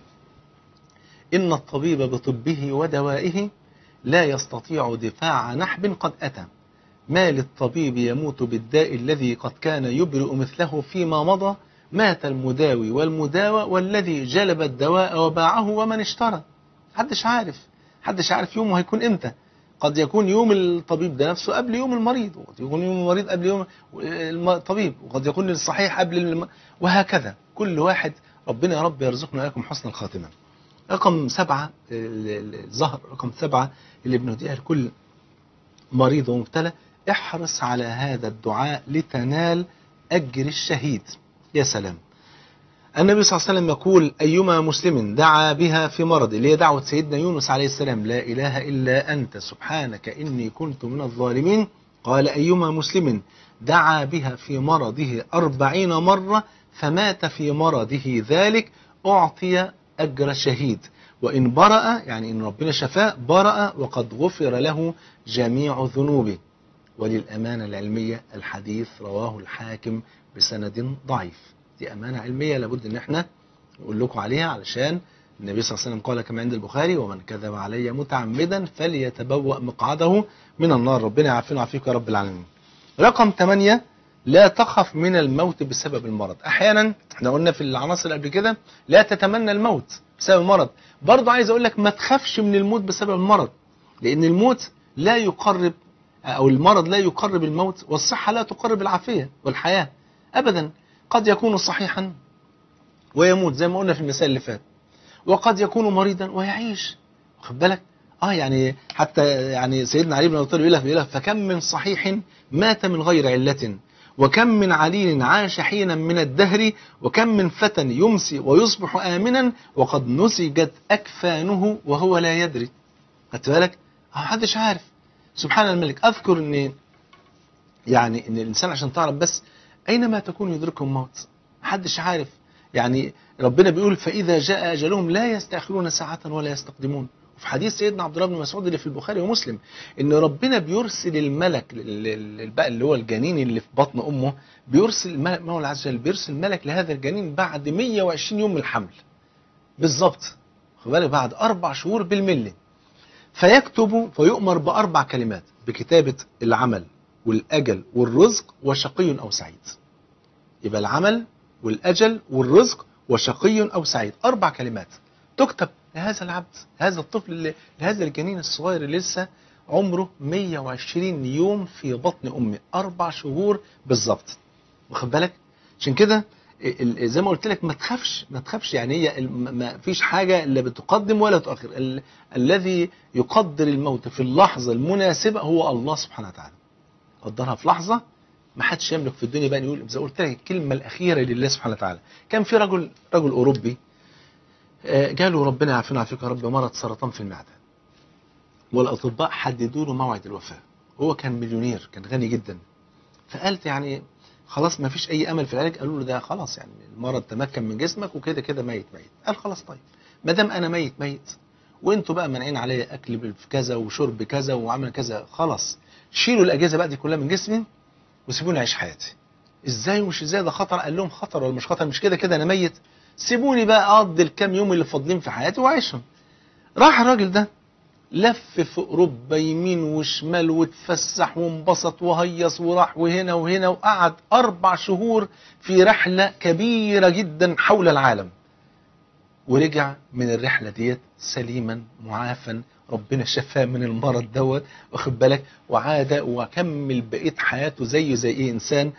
ان الطبيب بطبه ودوائه لا يستطيع دفاع نحب قد اتى ما للطبيب يموت بالداء الذي قد كان يبرئ مثله فيما مضى مات المداوي والمداوى والذي جلب الدواء وباعه ومن اشترى محدش عارف محدش عارف يومه هيكون امتى قد يكون يوم الطبيب ده نفسه قبل يوم المريض وقد يكون يوم المريض قبل يوم الم- الطبيب وقد يكون الصحيح قبل الم... وهكذا كل واحد ربنا يا رب يرزقنا لكم حسن الخاتمة رقم سبعة ال- ال- الظهر رقم سبعة اللي بنهديها لكل مريض ومبتلى احرص على هذا الدعاء لتنال أجر الشهيد يا سلام النبي صلى الله عليه وسلم يقول أيما مسلم دعا بها في مرض اللي هي دعوة سيدنا يونس عليه السلام لا إله إلا أنت سبحانك إني كنت من الظالمين قال أيما مسلم دعا بها في مرضه أربعين مرة فمات في مرضه ذلك أعطي أجر شهيد وإن برأ يعني إن ربنا شفاه برأ وقد غفر له جميع ذنوبه وللأمانة العلمية الحديث رواه الحاكم بسند ضعيف دي أمانة علمية لابد إن احنا نقول لكم عليها علشان النبي صلى الله عليه وسلم قال كما عند البخاري ومن كذب علي متعمدا فليتبوأ مقعده من النار ربنا يعافينا ويعافيك يا رب العالمين رقم 8 لا تخف من الموت بسبب المرض احيانا احنا قلنا في العناصر اللي قبل كده لا تتمنى الموت بسبب المرض برضه عايز اقول لك ما تخافش من الموت بسبب المرض لان الموت لا يقرب او المرض لا يقرب الموت والصحه لا تقرب العافيه والحياه ابدا قد يكون صحيحا ويموت زي ما قلنا في المثال اللي فات وقد يكون مريضا ويعيش واخد بالك اه يعني حتى يعني سيدنا علي بن ابي طالب يقول لك- يقول لك فكم من صحيح مات من غير عله وكم من عليل عاش حينا من الدهر وكم من فتى يمسي ويصبح آمنا وقد نسجت أكفانه وهو لا يدري خدت بالك؟ ما حدش عارف سبحان الملك أذكر أن يعني أن الإنسان عشان تعرف بس أينما تكون يدركه الموت محدش عارف يعني ربنا بيقول فإذا جاء أجلهم لا يستأخرون ساعة ولا يستقدمون وفي حديث سيدنا عبد الله بن مسعود اللي في البخاري ومسلم ان ربنا بيرسل الملك ال- ال- بقى اللي هو الجنين اللي في بطن امه بيرسل الملك مولى عز وجل بيرسل ملك لهذا الجنين بعد 120 يوم من الحمل بالظبط خد بالك بعد اربع شهور بالملي فيكتب فيؤمر باربع كلمات بكتابه العمل والاجل والرزق وشقي او سعيد يبقى العمل والاجل والرزق وشقي او سعيد اربع كلمات تكتب لهذا العبد هذا الطفل اللي لهذا الجنين الصغير اللي لسه عمره 120 يوم في بطن امه اربع شهور بالظبط واخد بالك عشان كده ال- ال- زي ما قلت لك ما تخافش ما تخافش يعني هي ال- ما- ما فيش حاجه لا بتقدم ولا تؤخر ال- الذي يقدر الموت في اللحظه المناسبه هو الله سبحانه وتعالى قدرها في لحظه ما حدش يملك في الدنيا بقى يقول زي قلت لك الكلمه الاخيره لله سبحانه وتعالى كان في رجل رجل اوروبي آه، جاله ربنا يعافينا ويعافيك يا رب مرض سرطان في المعده والاطباء حددوا له موعد الوفاه هو كان مليونير كان غني جدا فقالت يعني خلاص ما فيش اي امل في العلاج قالوا له ده خلاص يعني المرض تمكن من جسمك وكده كده ميت ميت قال خلاص طيب ما دام انا ميت ميت وانتوا بقى مانعين عليا اكل في كذا وشرب كذا وعمل كذا خلاص شيلوا الاجهزه بقى دي كلها من جسمي وسيبوني اعيش حياتي ازاي ومش ازاي ده خطر قال لهم خطر ولا مش خطر مش كده كده انا ميت سيبوني بقى اقضي الكام يوم اللي فاضلين في حياتي واعيشهم راح الراجل ده لف في اوروبا يمين وشمال واتفسح وانبسط وهيص وراح وهنا وهنا وقعد اربع شهور في رحله كبيره جدا حول العالم ورجع من الرحله ديت سليما معافا ربنا شفاه من المرض دوت واخد بالك وعاد وكمل بقيه حياته زيه زي ايه انسان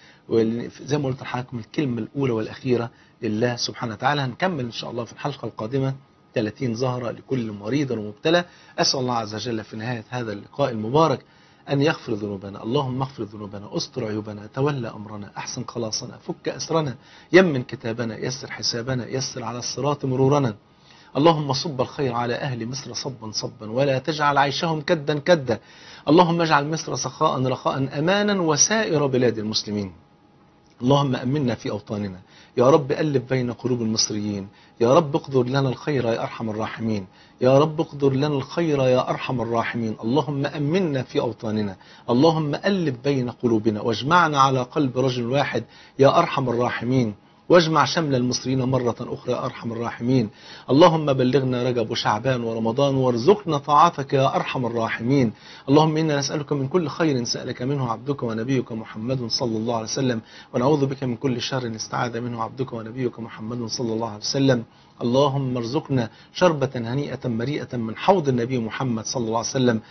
زي ما قلت لحضراتكم الكلمه الاولى والاخيره لله سبحانه وتعالى هنكمل ان شاء الله في الحلقه القادمه 30 زهرة لكل مريض ومبتلى أسأل الله عز وجل في نهاية هذا اللقاء المبارك أن يغفر ذنوبنا اللهم اغفر ذنوبنا استر عيوبنا تولى أمرنا أحسن خلاصنا فك أسرنا يمن كتابنا يسر حسابنا يسر على الصراط مرورنا اللهم صب الخير على أهل مصر صبا صبا ولا تجعل عيشهم كدا كدا اللهم اجعل مصر سخاء رخاء أمانا وسائر بلاد المسلمين اللهم أمنا في أوطاننا يا رب ألف بين قلوب المصريين يا رب اقدر لنا الخير يا أرحم الراحمين يا رب اقدر لنا الخير يا أرحم الراحمين اللهم أمنا في أوطاننا اللهم ألف بين قلوبنا واجمعنا على قلب رجل واحد يا أرحم الراحمين واجمع شمل المصريين مرة أخرى يا أرحم الراحمين اللهم بلغنا رجب وشعبان ورمضان وارزقنا طاعتك يا أرحم الراحمين اللهم إنا نسألك من كل خير سألك منه عبدك ونبيك محمد صلى الله عليه وسلم ونعوذ بك من كل شر استعاذ منه عبدك ونبيك محمد صلى الله عليه وسلم اللهم ارزقنا شربة هنيئة مريئة من حوض النبي محمد صلى الله عليه وسلم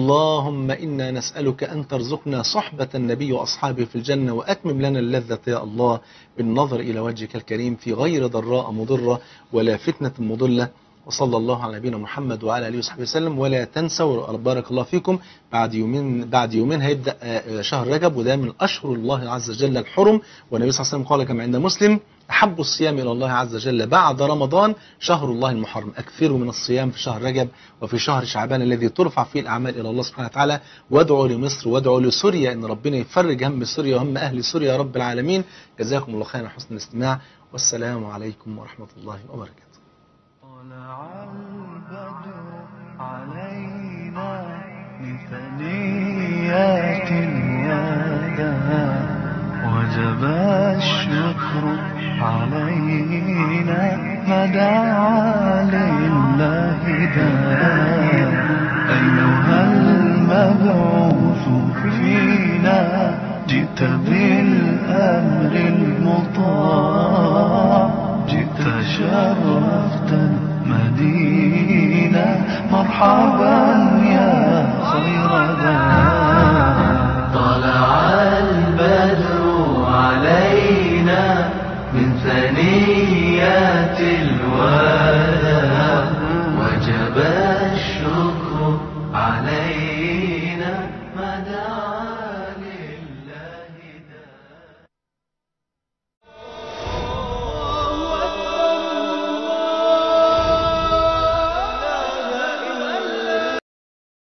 اللهم إنا نسألك أن ترزقنا صحبة النبي وأصحابه في الجنة وأتمم لنا اللذة يا الله بالنظر إلى وجهك الكريم في غير ضراء مضرة ولا فتنة مضلة وصلى الله على نبينا محمد وعلى اله وصحبه وسلم ولا تنسوا بارك الله فيكم بعد يومين بعد يومين هيبدا شهر رجب وده من اشهر الله عز وجل الحرم والنبي صلى الله عليه وسلم قال كما عند مسلم احب الصيام الى الله عز وجل بعد رمضان شهر الله المحرم اكثروا من الصيام في شهر رجب وفي شهر شعبان الذي ترفع فيه الاعمال الى الله سبحانه وتعالى وادعوا لمصر وادعوا لسوريا ان ربنا يفرج هم سوريا وهم اهل سوريا يا رب العالمين جزاكم الله خيرا حسن الاستماع والسلام عليكم ورحمه الله وبركاته طلع البدر علينا من ثنيات اليدا وجب الشكر علينا ما دعا لله دا أيها المبعوث فينا جئت بالأمر المطاع جئت شرفت المدينة مرحبا يا خير ذا طلع البدر علينا من ثنيات الوداع وجب الشكر علينا